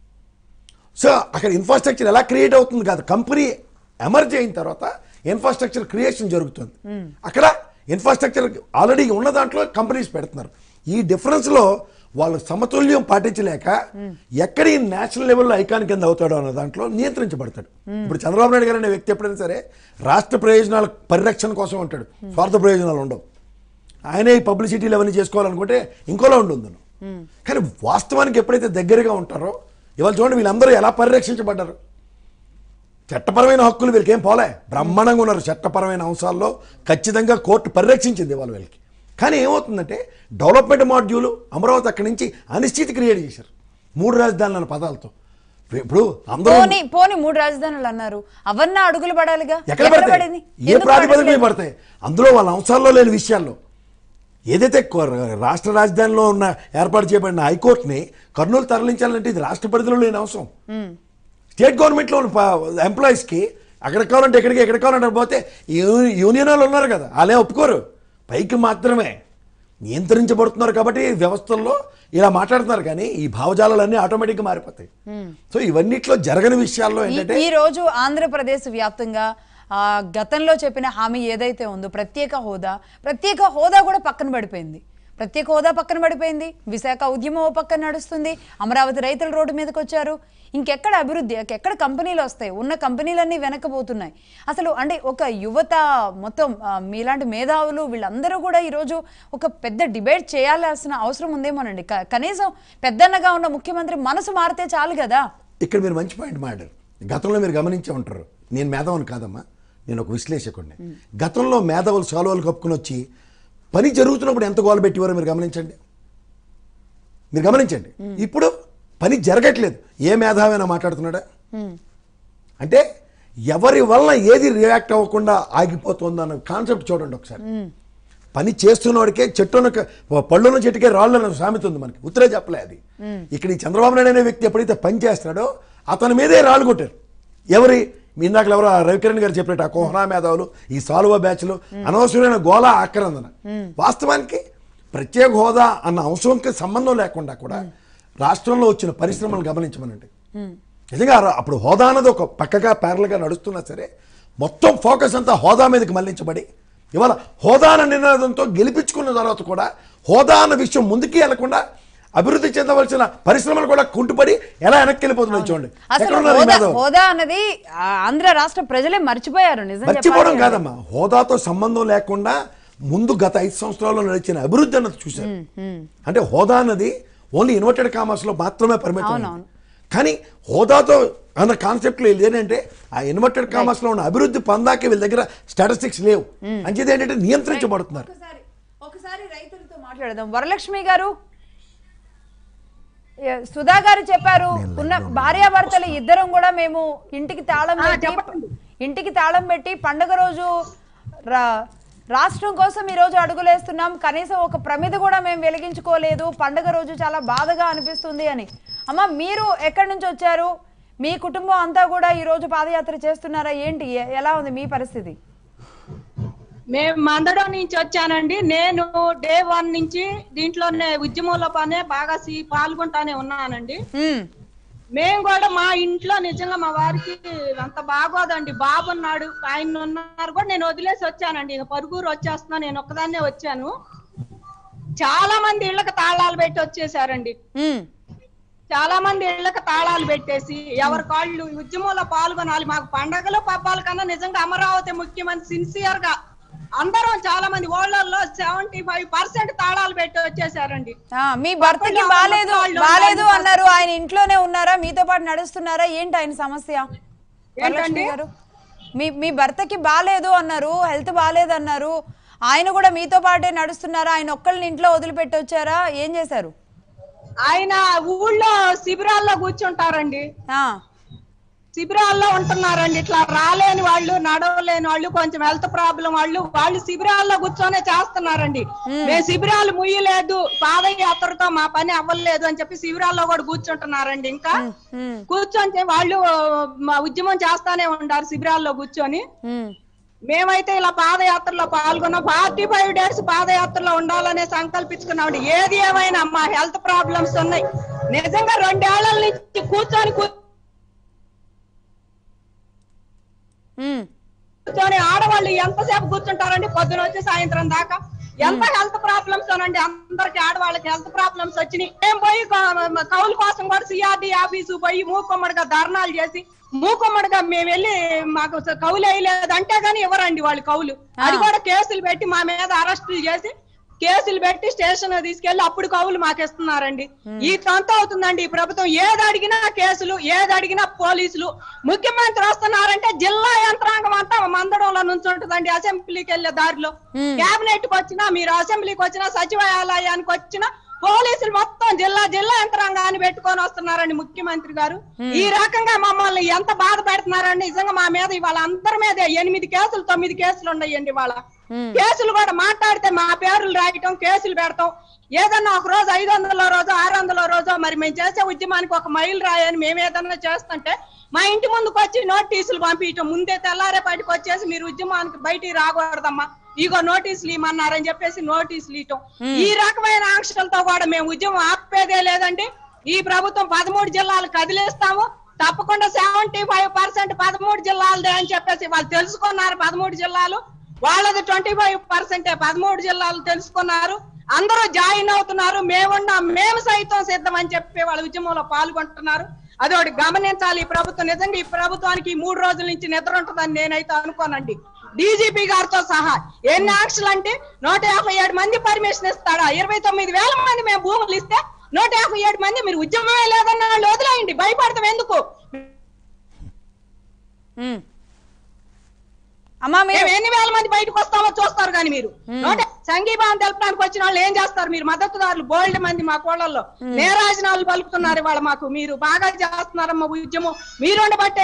సో అక్కడ ఇన్ఫ్రాస్ట్రక్చర్ ఎలా క్రియేట్ అవుతుంది కాదు కంపెనీ ఎమర్జ్ అయిన తర్వాత ఇన్ఫ్రాస్ట్రక్చర్ క్రియేషన్ జరుగుతుంది అక్కడ ఇన్ఫ్రాస్ట్రక్చర్ ఆల్రెడీ ఉన్న దాంట్లో కంపెనీస్ పెడుతున్నారు ఈ డిఫరెన్స్లో వాళ్ళు సమతుల్యం పాటించలేక ఎక్కడ ఈ నేషనల్ లెవెల్లో ఐకాన్ కింద అవుతాడో అన్న దాంట్లో నియంత్రించబడతాడు ఇప్పుడు చంద్రబాబు నాయుడు గారు అనే వ్యక్తి ఎప్పుడైనా సరే రాష్ట్ర ప్రయోజనాల పరిరక్షణ కోసం ఉంటాడు స్వార్థ ప్రయోజనాలు ఉండవు ఆయనే ఈ పబ్లిసిటీలు అవన్నీ చేసుకోవాలనుకుంటే ఇంకోలా ఉంటుంది కానీ వాస్తవానికి ఎప్పుడైతే దగ్గరగా ఉంటారో ఇవాళ చూడండి వీళ్ళందరూ ఎలా పరిరక్షించబడ్డారు చట్టపరమైన హక్కులు వీళ్ళకి ఏం పోలే బ్రహ్మాండంగా ఉన్నారు చట్టపరమైన అంశాల్లో ఖచ్చితంగా కోర్టు పరిరక్షించింది వాళ్ళ వీళ్ళకి కానీ ఏమవుతుందంటే డెవలప్మెంట్ మాడ్యూల్ అమరావతి అక్కడి నుంచి అనిశ్చితి క్రియేట్ చేశారు మూడు రాజధానులు అన్న పదాలతో ఇప్పుడు అందరూ పోనీ పోనీ మూడు రాజధానులు అన్నారు అవన్నీ అడుగులు పడాలిగా ఎక్కడ పడతాయి పడింది ఏ ఎందుకు ప్రాతిపదిక మీద పడట్లేదు? పడతాయి అందులో వాళ్ళ అంశాల్లో లేని విషయాల్లో ఏదైతే కొ- రాష్ట్ర రాజధానిలో ఉన్న ఏర్పాటు చేయబడిన హైకోర్టుని కర్నూలు తరలించాలంటే ఇది రాష్ట్ర పరిధిలో లేని అవసరం స్టేట్ గవర్నమెంట్లో ఉన్న ఎంప్లాయీస్కి అక్కడ కావాలంటే ఎక్కడికి ఎక్కడ కావాలంటే పోతే యూ- యూనియన్ వాళ్ళు ఉన్నారు కదా వాళ్ళే ఒప్పుకోరు పైకి మాత్రమే నియంత్రించబడుతున్నారు కాబట్టి వ్యవస్థల్లో ఇలా మాట్లాడుతున్నారు కానీ ఈ భావజాలాలన్నీ ఆటోమేటిక్గా మారిపోతాయి సో ఇవన్నిట్లో జరగని విషయాల్లో ఈ- ఏంటంటే ఈ రోజు ఆంధ్రప్రదేశ్ వ్యాప్తంగా ఆ, గతంలో చెప్పిన హామీ ఏదైతే ఉందో ప్రత్యేక హోదా ప్రత్యేక హోదా కూడా పక్కన పడిపోయింది ప్రత్యేక హోదా పక్కన పడిపోయింది విశాఖ ఉద్యమం ఓ పక్కన నడుస్తుంది అమరావతి రైతులు రోడ్డు మీదకి వచ్చారు ఇంకెక్కడ అభివృద్ధి ఎక్కడ కంపెనీలు వస్తాయి ఉన్న కంపెనీలన్నీ వెనకబోతున్నాయి అసలు అంటే ఒక యువత మొత్తం ఆ, మీలాంటి మేధావులు వీళ్ళందరూ కూడా ఈరోజు ఒక పెద్ద డిబేట్ చేయాల్సిన అవసరం ఉందేమోనండి క- కనీసం పెద్దన్నగా ఉన్న ముఖ్యమంత్రి మనసు మారితే చాలు కదా ఇక్కడ మీరు మంచి పాయింట్ మాట్లాడారు గతంలో మీరు గమనించే ఉంటారు నేను మేధావుని కాదమ్మా నేను ఒక విశ్లేషకుడిని గతంలో మేధావులు సాల్వాలు కప్పుకుని వచ్చి పని జరుగుతున్నప్పుడు ఎంత గోల పెట్టేవారో మీరు గమనించండి మీరు గమనించండి ఇప్పుడు పని జరగట్లేదు ఏ మేధావైనా మాట్లాడుతున్నాడా అంటే ఎవరి వలన ఏది రియాక్ట్ అవ్వకుండా ఆగిపోతుందో అన్న కాన్సెప్ట్ చూడండి ఒకసారి పని చేస్తున్నవాడికే చెట్టున పళ్ళున్న చెట్టుకే రాళ్ళన్న సామెత ఉంది మనకి ఉత్తరే చెప్పలే అది ఇక్కడ ఈ చంద్రబాబు నాయుడు అనే వ్యక్తి ఎప్పుడైతే పని చేస్తున్నాడో అతని మీదే రాళ్ళు కొట్టారు ఎవరి మీ ఇందాక ఎవరో ఆ రవికిరణ్ గారు చెప్పినట్టు ఆ కోహనా మేధావులు ఈ సాలువా బ్యాచ్లు అనవసరమైన గోళ ఆక్రందన వాస్తవానికి ప్రత్యేక హోదా అన్న అంశంకి సంబంధం లేకుండా కూడా రాష్ట్రంలో వచ్చిన పరిశ్రమలు గమనించమనండి నిజంగా ఆ- అప్పుడు హోదా అన్నది ఒక పక్కగా ప్యారల్గా నడుస్తున్నా సరే మొత్తం ఫోకస్ అంతా హోదా మీదకి మళ్లించబడి ఇవాళ హోదా అన్న నినాదంతో గెలిపించుకున్న తర్వాత కూడా హోదా అన్న విషయం ముందుకి వెళ్లకుండా అభివృద్ధి చెందవలసిన పరిశ్రమలు కూడా కుంటుపడి ఎలా వెనక్కి వెళ్ళిపోతున్నాయి చూడండి అసలు ఎక్కడ ఉన్నారు ఈ హోదా మేధావులు? హోదా అన్నది ఆ, ఆంధ్ర రాష్ట్ర ప్రజలే మర్చిపోయారు నిజం మర్చిపోవడం చెప్పాలి కాదమ్మా హోదాతో సంబంధం లేకుండా ముందు గత ఐదు సంవత్సరాల్లో నడిచిన అభివృద్ధి అన్నది చూశారు అంటే హోదా అన్నది ఓన్లీ ఇన్వర్టెడ్ కామర్స్ లో మాత్రమే పరిమితం అయింది. అవునవును. కానీ హోదాతో అన్న కాన్సెప్ట్ లో ఏంటంటే ఆ ఇన్వర్టెడ్ కామర్స్ లో ఉన్న అభివృద్ధి పొందాక వీళ్ళ దగ్గర స్టాటిస్టిక్స్ లేవు అంచేది ఏంటంటే నియంత్రించబడుతున్నారు ఒకసారి ఒకసారి రైతులతో మాట్లాడదాం వరలక్ష్మి గారు ఏ, సుధా గారు చెప్పారు ఉన్న భార్యాభర్తలు ఇద్దరం కూడా మేము ఇంటికి తాళం ఆ, పెట్టి చెప్పండి. ఇంటికి తాళం పెట్టి పండగ రోజు రా రాష్ట్రం కోసం ఈ రోజు అడుగులేస్తున్నాం కనీసం ఒక ప్రమిద కూడా మేము వెలిగించుకోలేదు పండగ రోజు చాలా బాధగా అనిపిస్తుంది అని అమ్మ మీరు ఎక్కడి నుంచి వచ్చారు మీ కుటుంబం అంతా కూడా ఈ రోజు పాదయాత్ర చేస్తున్నారా ఏంటి ఎ- ఎలా ఉంది మీ పరిస్థితి మేము మందడం నుంచి వచ్చానండి నేను డే వన్ నుంచి దీంట్లోనే ఉద్యమంలో పనే బాగా సి- పాల్గొంటానే ఉన్నానండి ఉమ్, మేము కూడా మా ఇంట్లో నిజంగా మా వారికి అంత బాగోదండి బాబు ఉన్నాడు ఆయన ఉన్నారు కూడా నేను వదిలేసి వచ్చానండి ఇక పరుగురు వచ్చేస్తున్నా నేను ఒక్కదాన్నే వచ్చాను చాలా మంది ఇళ్ళకి తాళాలు పెట్టి వచ్చేసారండి ఉమ్, చాలా మంది ఇళ్ళకి తాళాలు పెట్టేసి ఎవరి కాళ్ళు ఉద్యమంలో పాల్గొనాలి మాకు పండగలు పబ్బాల కన్నా నిజంగా అమరావతి ముఖ్యమంత్రి సిన్సియర్ గా అందరం చాలా మంది ఓళ్ళల్లో సెవెంటీ ఫైవ్ పర్సెంట్ తాళాలు పెట్టి వచ్చేసారండి ఆ, మీ భర్తకి పక్కన బాలేదు వాళ్ళు బాలేదు వాళ్ళు అన్నారు ఆయన ఇంట్లోనే ఉన్నారా మీతో పాటు నడుస్తున్నారా ఏంటి ఆయన సమస్య వరలక్ష్మి గారు మీ మీ భర్తకి బాలేదు అన్నారు హెల్త్ బాలేదు అన్నారు ఆయన కూడా మీతో పాటే నడుస్తున్నారా ఆయన ఒక్కళ్ళని ఇంట్లో వదిలిపెట్టి వచ్చారా ఏం చేశారు ఆయన ఊళ్ళో శిబిరాల్లో కూర్చుంటారండి ఆ, శిబిరాల్లో ఉంటున్నారండి ఇట్లా రాలేని వాళ్ళు నడవలేని వాళ్ళు కొంచెం హెల్త్ ప్రాబ్లం వాళ్ళు వాళ్ళు శిబిరాల్లో కూర్చొనే చేస్తున్నారండి మేము శిబిరాలు ముయ్యలేదు పాదయాత్రతో మా పని అవ్వలేదు అని చెప్పి శిబిరాల్లో కూడా కూర్చుంటున్నారండి ఇంకా ఉమ్, కూర్చొని వాళ్ళు మా ఉద్యమం చేస్తానే ఉంటారు శిబిరాల్లో కూర్చొని ఉమ్, మేమైతే ఇలా పాదయాత్రలో పాల్గొన్నాం ఫార్టీ ఫైవ్ డేస్ పాదయాత్రలో ఉండాలనే సంకల్పించుకున్నామండి ఏది ఏమైనా మా హెల్త్ ప్రాబ్లమ్స్ ఉన్నాయి నిజంగా రెండేళ్ల నుంచి కూర్చొని కూ- ఉమ్, కూర్చొని ఆడవాళ్ళు ఎంతసేపు కూర్చుంటారండి పొద్దున వచ్చి సాయంత్రం దాకా ఎంత హెల్త్ ప్రాబ్లమ్స్ అనండి అందరికి ఆడవాళ్ళకి హెల్త్ ప్రాబ్లమ్స్ వచ్చినాయి మేము పోయి కౌ- కౌలు కోసం కూడా సిఆర్డి ఆఫీసు పోయి మూకుమ్మడిగా ధర్నాలు చేసి మూకుమ్మడిగా మేము వెళ్ళి మాకు స- కౌలు వేయలేదు అంటే గానీ ఇవ్వరండి వాళ్ళు కౌలు అది కూడా కేసులు పెట్టి మా మీద అరెస్టులు చేసి కేసులు పెట్టి స్టేషన్ తీసుకెళ్లి అప్పుడు కౌలు మాకు ఇస్తున్నారండి ఈ తంత అవుతుందండి ఈ ప్రభుత్వం ఏది అడిగినా కేసులు ఏది అడిగినా పోలీసులు ముఖ్యమంత్రి వస్తున్నారంటే జిల్లా యంత్రాంగం అంతా మందడంలో నుంచి ఉంటుందండి అసెంబ్లీకి వెళ్లే దారిలో కేబినెట్ కి వచ్చినా మీరు అసెంబ్లీకి వచ్చినా సచివాలయానికి వచ్చినా పోలీసులు మొత్తం జిల్లా జిల్లా యంత్రాంగాన్ని పెట్టుకొని వస్తున్నారండి ముఖ్యమంత్రి గారు ఈ రకంగా మమ్మల్ని ఎంత బాధ పెడుతున్నారండి నిజంగా మా మీద ఇవాళ అందరి మీద ఎనిమిది కేసులు తొమ్మిది కేసులు ఉన్నాయండి ఇవాళ కేసులు కూడా మాట్లాడితే మా పేర్లు రాయటం కేసులు పెడతాం ఏదన్నా ఒక రోజు ఐదు వందల రోజు ఆరు వందల రోజు మరి మేము చేసే ఉద్యమానికి ఒక మైలు రాయని మేము ఏదన్నా చేస్తుంటే మా ఇంటి ముందుకు వచ్చి నోటీసులు పంపించటం ముందే తెల్లారేపాటికి వచ్చేసి మీరు ఉద్యమానికి బయటికి రాకూడదమ్మా ఇగో నోటీసులు ఇమ్మన్నారని చెప్పేసి నోటీసులు ఇవ్వటం ఈ రకమైన ఆంక్షలతో కూడా మేము ఉద్యమం ఆపేదే లేదండి ఈ ప్రభుత్వం పదమూడు జిల్లాలు కదిలిస్తాము తప్పకుండా సెవెంటీ ఫైవ్ పర్సెంట్ పదమూడు జిల్లాలదే అని చెప్పేసి వాళ్ళు తెలుసుకున్నారు పదమూడు జిల్లాలు వాళ్ళది ట్వంటీ ఫైవ్ పర్సెంటే పదమూడు జిల్లాలు తెలుసుకున్నారు అందరూ జాయిన్ అవుతున్నారు మేమున్నాం మేము సైతం సిద్ధం అని చెప్పి వాళ్ళ ఉద్యమంలో పాల్గొంటున్నారు అది ఒకటి గమనించాలి ఈ ప్రభుత్వం నిజంగా ఈ ప్రభుత్వానికి ఈ మూడు రోజుల నుంచి నిద్ర ఉంటుందని నేనైతే అనుకోనండి డీజీపీ గారితో సహా ఎన్ని ఆంక్షలు అంటే నూట యాభై ఏడు మంది పర్మిషన్ ఇస్తాడా ఇరవై తొమ్మిది వేల మంది మేము భూములు ఇస్తే నూట యాభై ఏడు మంది మీరు ఉద్యమమే లేదన్న వాళ్ళు వదిలేయండి భయపడతాం ఎందుకు ఉమ్. అమ్మా మీరు మేము ఎన్ని వేల మంది బయటకు వస్తామో చూస్తారు కానీ మీరు నోట సంఘీభావం తెలపడానికి వచ్చిన వాళ్ళు ఏం చేస్తారు మీరు మద్దతుదారులు బోల్డ్ మంది మా కోళ్ళల్లో నేరాజనాలు పలుకుతున్నారు ఇవాళ మాకు మీరు బాగా చేస్తున్నారమ్మా ఉద్యమం మీరు ఉండబట్టే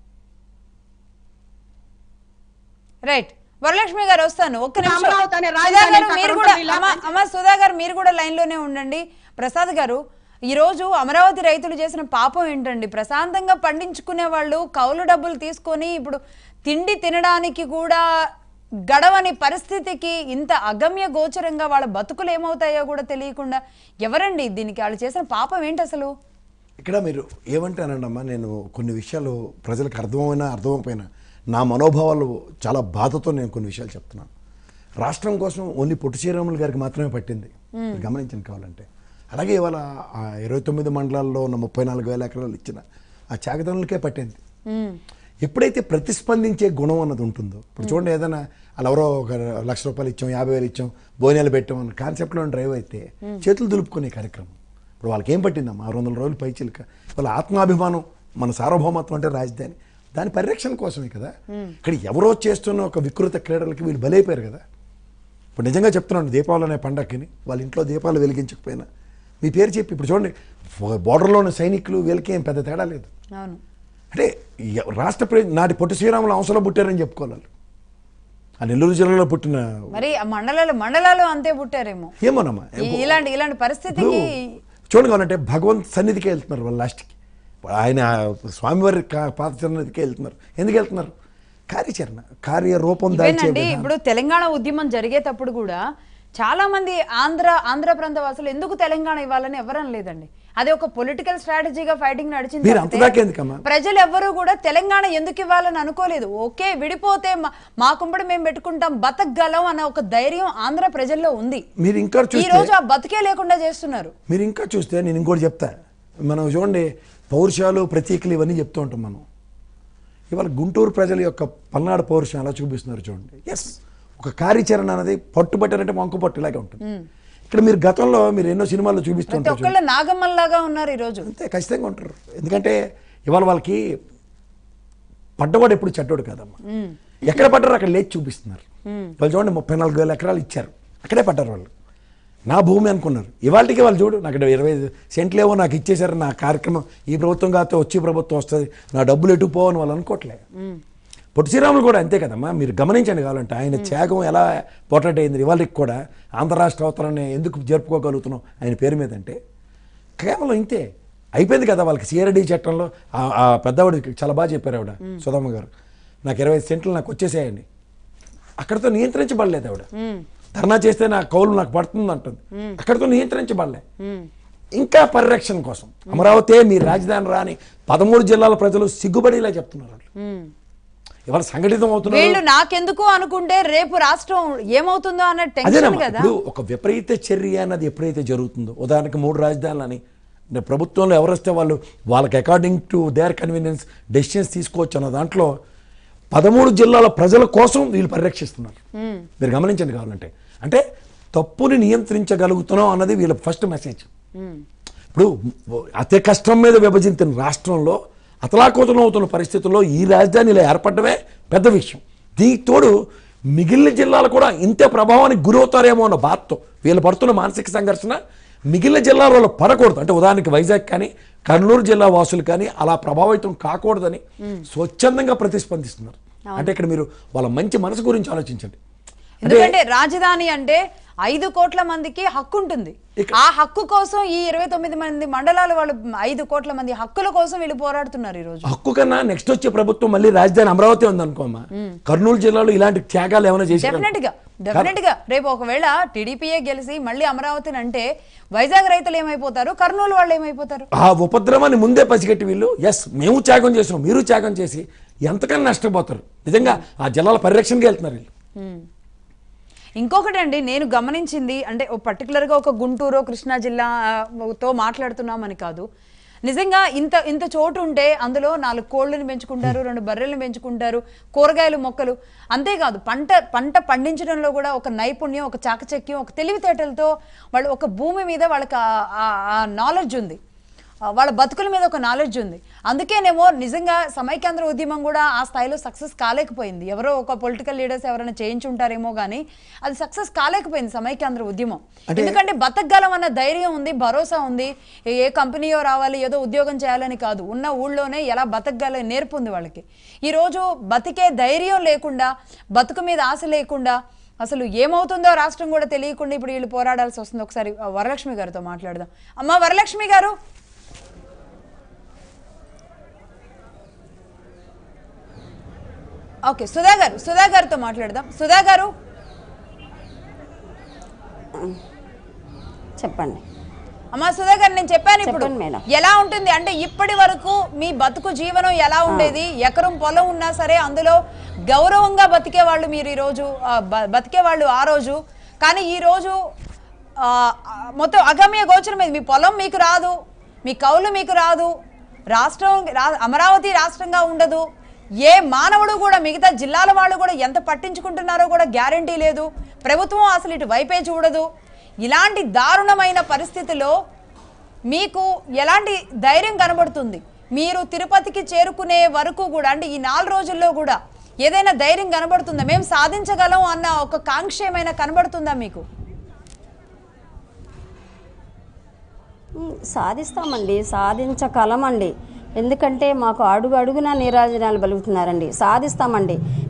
రైట్ వరలక్ష్మి గారు వస్తాను ఒక్క నిమిషం అమరావతి అనే సుధా రాజధాని గారు అక్కడ మీరు కూడా ఉంటుంది ఇలా అమ్మ అమ్మ సుధా గారు మీరు కూడా లైన్ లోనే ఉండండి ప్రసాద్ గారు ఈ రోజు అమరావతి రైతులు చేసిన పాపం ఏంటండి ప్రశాంతంగా పండించుకునే వాళ్ళు కౌలు డబ్బులు తీసుకొని ఇప్పుడు తిండి తినడానికి కూడా గడవని పరిస్థితికి ఇంత అగమ్య గోచరంగా వాళ్ళ బతుకులు ఏమవుతాయో కూడా తెలియకుండా ఎవరండి దీనికి వాళ్ళు చేసిన పాపం ఏంటి అసలు ఇక్కడ మీరు ఏమంటానండమ్మా నేను కొన్ని విషయాలు ప్రజలకు అర్థమైనా అర్థమైపోయినా నా మనోభావాలు చాలా బాధతో నేను కొన్ని విషయాలు చెప్తున్నాను రాష్ట్రం కోసం ఓన్లీ పొట్టి శ్రీరాములు గారికి మాత్రమే పట్టింది మీరు గమనించండి కావాలంటే అలాగే ఇవాళ ఆ ఇరవై తొమ్మిది మండలాల్లో ఉన్న ముప్పై నాలుగు వేల ఎకరాలు ఇచ్చిన ఆ చాకదనులకే పట్టింది ఎప్పుడైతే ప్రతిస్పందించే గుణం అన్నది ఉంటుందో ఇప్పుడు చూడండి ఏదైనా అలా ఎవరో ఒక లక్ష రూపాయలు ఇచ్చాం యాభై వేలు ఇచ్చాం భోజనాలు పెట్టాం అన్న కాన్సెప్ట్లో డ్రైవ్ అయితే చేతులు దులుపుకునే కార్యక్రమం ఇప్పుడు వాళ్ళకి ఏం పట్టిందమ్మా ఆరు వందల రోజులు పైచిలుక వాళ్ళ ఆత్మాభిమానం మన సార్వభౌమత్వం అంటే రాజధాని దాని పరిరక్షణ కోసమే కదా ఇక్కడ ఎవరో చేస్తున్న ఒక వికృత క్రీడలకి వీళ్ళు బలైపోయారు కదా ఇప్పుడు నిజంగా చెప్తున్నాను దీపావళి అనే పండగకి వాళ్ళ ఇంట్లో దీపాలు వెలిగించకపోయినా మీ పేరు చెప్పి ఇప్పుడు చూడండి బోర్డర్లో ఉన్న సైనికులు వీళ్ళకి ఏం పెద్ద తేడా లేదు అవును అంటే ఎ- రాష్ట్ర ప్ర నాటి పొట్టి శ్రీరాములు అవసరం పుట్టారని చెప్పుకోవాలి వాళ్ళు. ఆ నెల్లూరు జిల్లాలో పుట్టిన మరి ఆ మండలాలు మండలాలు అంతే పుట్టారేమో ఏమోనమ్మా ఈ- ఇలాంటి ఇలాంటి పరిస్థితికి చూడండి కావాలంటే భగవంత్ సన్నిధికి వెళ్తున్నారు వాళ్ళు లాస్ట్కి ఆయన స్వామివారి కా- పాత సన్నిధికి వెళ్తున్నారు ఎందుకు వెళ్తున్నారు కార్యాచరణ కార్యరూపం దాల్చే ఇవేనండి విధానం. ఇప్పుడు తెలంగాణ ఉద్యమం జరిగేటప్పుడు కూడా చాలా మంది ఆంధ్ర ఆంధ్ర ప్రాంత వాసులు ఎందుకు తెలంగాణ ఇవ్వాలని ఎవరని లేదండి అది ఒక పొలిటికల్ స్ట్రాటజీగా ఫైటింగ్ నడిచింది మీరు తప్పితే అంతదాకా ఎందుకమ్మా? ప్రజలు ఎవ్వరూ కూడా తెలంగాణ ఎందుకు ఇవ్వాలని అనుకోలేదు ఓకే విడిపోతే మా- మా కుంపడి మేము పెట్టుకుంటాం బతకగలం అన్న ఒక ధైర్యం ఆంధ్ర ప్రజల్లో ఉంది మీరు ఇంకా ఈ చూస్తే రోజు ఆ బతికే లేకుండా చేస్తున్నారు మీరు ఇంకా చూస్తే నేను ఇంకోటి చెప్తా మనం చూడండి పౌరుషాలు ప్రతీకలు ఇవన్నీ చెప్తూ ఉంటాం మనం ఇవాళ గుంటూరు ప్రజల యొక్క పల్నాడు పౌరుషం ఎలా చూపిస్తున్నారు చూడండి ఎస్ ఒక కార్యాచరణ అనేది పట్టుబట్టారంటే వంక పట్టు ఇలాగే ఉంటుంది ఇక్కడ మీరు గతంలో మీరు ఎన్నో సినిమాల్లో ప్రతి చూపిస్తుంటారు ఒక్కళ్ళ నాగమ్మల్లాగా ఉన్నారు ఈ రోజు అంతే ఖచ్చితంగా ఉంటారు ఎందుకంటే ఇవాళ వాళ్ళకి పడ్డవాడు ఎప్పుడు చెడ్డోడు కాదమ్మా ఎక్కడ పడ్డారు అక్కడ లేచి చూపిస్తున్నారు వాళ్ళు చూడండి ముప్పై నాలుగు వేల ఎకరాలు ఇచ్చారు అక్కడే పడ్డారు వాళ్ళు నా భూమి అనుకున్నారు ఇవాళకి వాళ్ళు చూడు నాకు ఇక్కడ ఇరవై ఐదు సెంట్లేవో నాకు ఇచ్చేశారు నా కార్యక్రమం ఈ ప్రభుత్వం కాకపోతే వచ్చి ప్రభుత్వం వస్తుంది నా డబ్బులు ఎటు పోవని వాళ్ళు అనుకోవట్లే పొట్టి శ్రీరాములు కూడా అంతే కదమ్మా మీరు గమనించండి కావాలంటే ఆయన త్యాగం ఎలా పోర్ట్రేట్ అయింది ఇవాళకి కూడా ఆంధ్ర రాష్ట్ర అవతరాన్ని ఎందుకు జరుపుకోగలుగుతున్నాం ఆయన పేరు మీద అంటే కేవలం ఇంతే అయిపోయింది కదా వాళ్ళకి సిఆర్డి చట్టంలో ఆ- ఆ పెద్దవాడు చాలా బాగా చెప్పారు ఆవిడ సుధమ్మ గారు నాకు ఇరవై ఐదు సెంట్లు నాకు వచ్చేసేయండి అక్కడితో నియంత్రించబడలేదు ఆవిడ ధర్నా చేస్తే నా కౌలు నాకు పడుతుంది అంటుంది అక్కడితో నియంత్రించబడలే ఇంకా పరిరక్షణ కోసం అమరావతి మీ రాజధాని రాని పదమూడు జిల్లాల ప్రజలు సిగ్గుపడేలా చెప్తున్నారు వాళ్ళు ఇవాళ సంఘటితం అవుతున్నారు వీళ్ళు నాకెందుకు అనుకుంటే రేపు రాష్ట్రం ఏమవుతుందో అన్న టెన్షన్ అదేనమ్మా కదా ఇప్పుడు ఒక విపరీత చర్య అన్నది ఎప్పుడైతే జరుగుతుందో ఉదాహరణకు మూడు రాజధానులని అంటే ప్రభుత్వంలో ఎవరు వస్తే వాళ్ళు వాళ్ళకి according to their convenience decisions తీసుకోవచ్చు అన్న దాంట్లో పదమూడు జిల్లాల ప్రజల కోసం వీళ్ళు పరిరక్షిస్తున్నారు మీరు గమనించండి కావాలంటే అంటే తప్పుని నియంత్రించగలుగుతున్నాం అన్నది వీళ్ళ ఫస్ట్ మెసేజ్ ఇప్పుడు అతి కష్టం మీద విభజించిన రాష్ట్రంలో అతలాకుతలం అవుతున్న పరిస్థితుల్లో ఈ రాజధాని ఇలా ఏర్పడమే పెద్ద విషయం దీనికి తోడు మిగిలిన జిల్లాలు కూడా ఇంతే ప్రభావానికి గురవుతారేమో అన్న బాధతో వీళ్ళు పడుతున్న మానసిక సంఘర్షణ మిగిలిన జిల్లాల వాళ్ళు పడకూడదు అంటే ఉదాహరణకి వైజాగ్ కానీ కర్నూలు జిల్లా వాసులు కానీ అలా ప్రభావితం కాకూడదని స్వచ్ఛందంగా ప్రతిస్పందిస్తున్నారు అంటే ఇక్కడ మీరు వాళ్ళ మంచి మనసు గురించి ఆలోచించండి ఎందుకంటే రాజధాని అంటే ఐదు కోట్ల మందికి హక్కు ఉంటుంది ఇక- ఆ హక్కు కోసం ఈ ఇరవై తొమ్మిది మంది మండలాల వాళ్ళు ఐదు కోట్ల మంది హక్కుల కోసం వీళ్ళు పోరాడుతున్నారు ఈ రోజు హక్కు కన్నా నెక్స్ట్ వచ్చే ప్రభుత్వం మళ్ళీ రాజధాని అమరావతి ఉంది అనుకోమా కర్నూలు జిల్లాలో ఇలాంటి త్యాగాలు ఏమైనా చేశారు డెఫినెట్ గా డెఫినెట్ గా రేపు ఒకవేళ టీడీపీఏ గెలిచి మళ్ళీ అమరావతిని అంటే వైజాగ్ రైతులు ఏమైపోతారు కర్నూలు వాళ్ళు ఏమైపోతారు ఆ ఉపద్రవాన్ని ముందే పసిగట్టి వీళ్ళు ఎస్ మేము త్యాగం చేసాం మీరు త్యాగం చేసి ఎంతకన్నా నష్టపోతారు నిజంగా ఆ జిల్లాల పరిరక్షణకి వెళ్తున్నారు వీళ్ళు ఇంకొకటి అండి నేను గమనించింది అంటే ఓ పర్టికులర్గా ఒక గుంటూరు కృష్ణా జిల్లా ఆ, తో మాట్లాడుతున్నామని కాదు నిజంగా ఇంత ఇంత చోటు ఉంటే అందులో నాలుగు కోళ్ళని పెంచుకుంటారు రెండు బర్రెలను పెంచుకుంటారు కూరగాయలు మొక్కలు అంతేకాదు పంట పంట పండించడంలో కూడా ఒక నైపుణ్యం ఒక చాకచక్యం ఒక తెలివితేటలతో వాళ్ళు ఒక భూమి మీద వాళ్ళకి ఆ నాలెడ్జ్ ఉంది ఆ, వాళ్ళ బతుకుల మీద ఒక నాలెడ్జ్ ఉంది అందుకేనేమో నిజంగా సమైక్యాంధ్ర ఉద్యమం కూడా ఆ స్థాయిలో సక్సెస్ కాలేకపోయింది ఎవరో ఒక పొలిటికల్ లీడర్స్ ఎవరైనా చేయించుంటారేమో కానీ అది సక్సెస్ కాలేకపోయింది సమైక్యాంధ్ర ఉద్యమం అంటే- ఎందుకంటే బతకగలం అన్న ధైర్యం ఉంది భరోసా ఉంది ఏ- ఏ కంపెనీయో రావాలి ఏదో ఉద్యోగం చేయాలని కాదు ఉన్న ఊళ్ళోనే ఎలా బతకగల నేర్పు ఉంది వాళ్ళకి ఈరోజు బతికే ధైర్యం లేకుండా బతుకు మీద ఆశ లేకుండా అసలు ఏమవుతుందో రాష్ట్రం కూడా తెలియకుండా ఇప్పుడు వీళ్ళు పోరాడాల్సి వస్తుంది ఒకసారి ఆ, వరలక్ష్మి గారితో మాట్లాడదాం అమ్మ వరలక్ష్మి గారు ఓకే సుధా గారు సుధా గారితో మాట్లాడదాం సుధా గారు చెప్పండి అమ్మా సుధా గారు నేను చెప్పాను ఇప్పుడు చెప్పండి మేడం. ఎలా ఉంటుంది అంటే ఇప్పటి వరకు మీ బతుకు జీవనం ఎలా ఉండేది ఎకరం పొలం ఉన్నా సరే అందులో గౌరవంగా బతికే వాళ్ళు మీరు ఈ రోజు ఆ, బ- బతికే వాళ్ళు ఆ రోజు కానీ ఈ రోజు ఆ, ఆ, మొత్తం అగమ్య గోచరం మీద మీ పొలం మీకు రాదు మీ కౌలు మీకు రాదు రాష్ట్రం రా- అమరావతి రాష్ట్రంగా ఉండదు ఏ మానవుడు కూడా మిగతా జిల్లాల వాళ్ళు కూడా ఎంత పట్టించుకుంటున్నారో కూడా గ్యారంటీ లేదు ప్రభుత్వం అసలు ఇటు వైపే చూడదు ఇలాంటి దారుణమైన పరిస్థితిలో మీకు ఎలాంటి ధైర్యం కనబడుతుంది మీరు తిరుపతికి చేరుకునే వరకు కూడా అంటే ఈ నాలుగు రోజుల్లో కూడా ఏదైనా ధైర్యం కనబడుతుందా మేము సాధించగలం అన్న ఒక కాంక్ష ఏమైనా కనబడుతుందా మీకు ఉమ్, సాధిస్తామండి సాధించగలమండి ఎందుకంటే మాకు అడుగు అడుగున నీరాజనాలు పలుకుతున్నారండి సాధిస్తామండి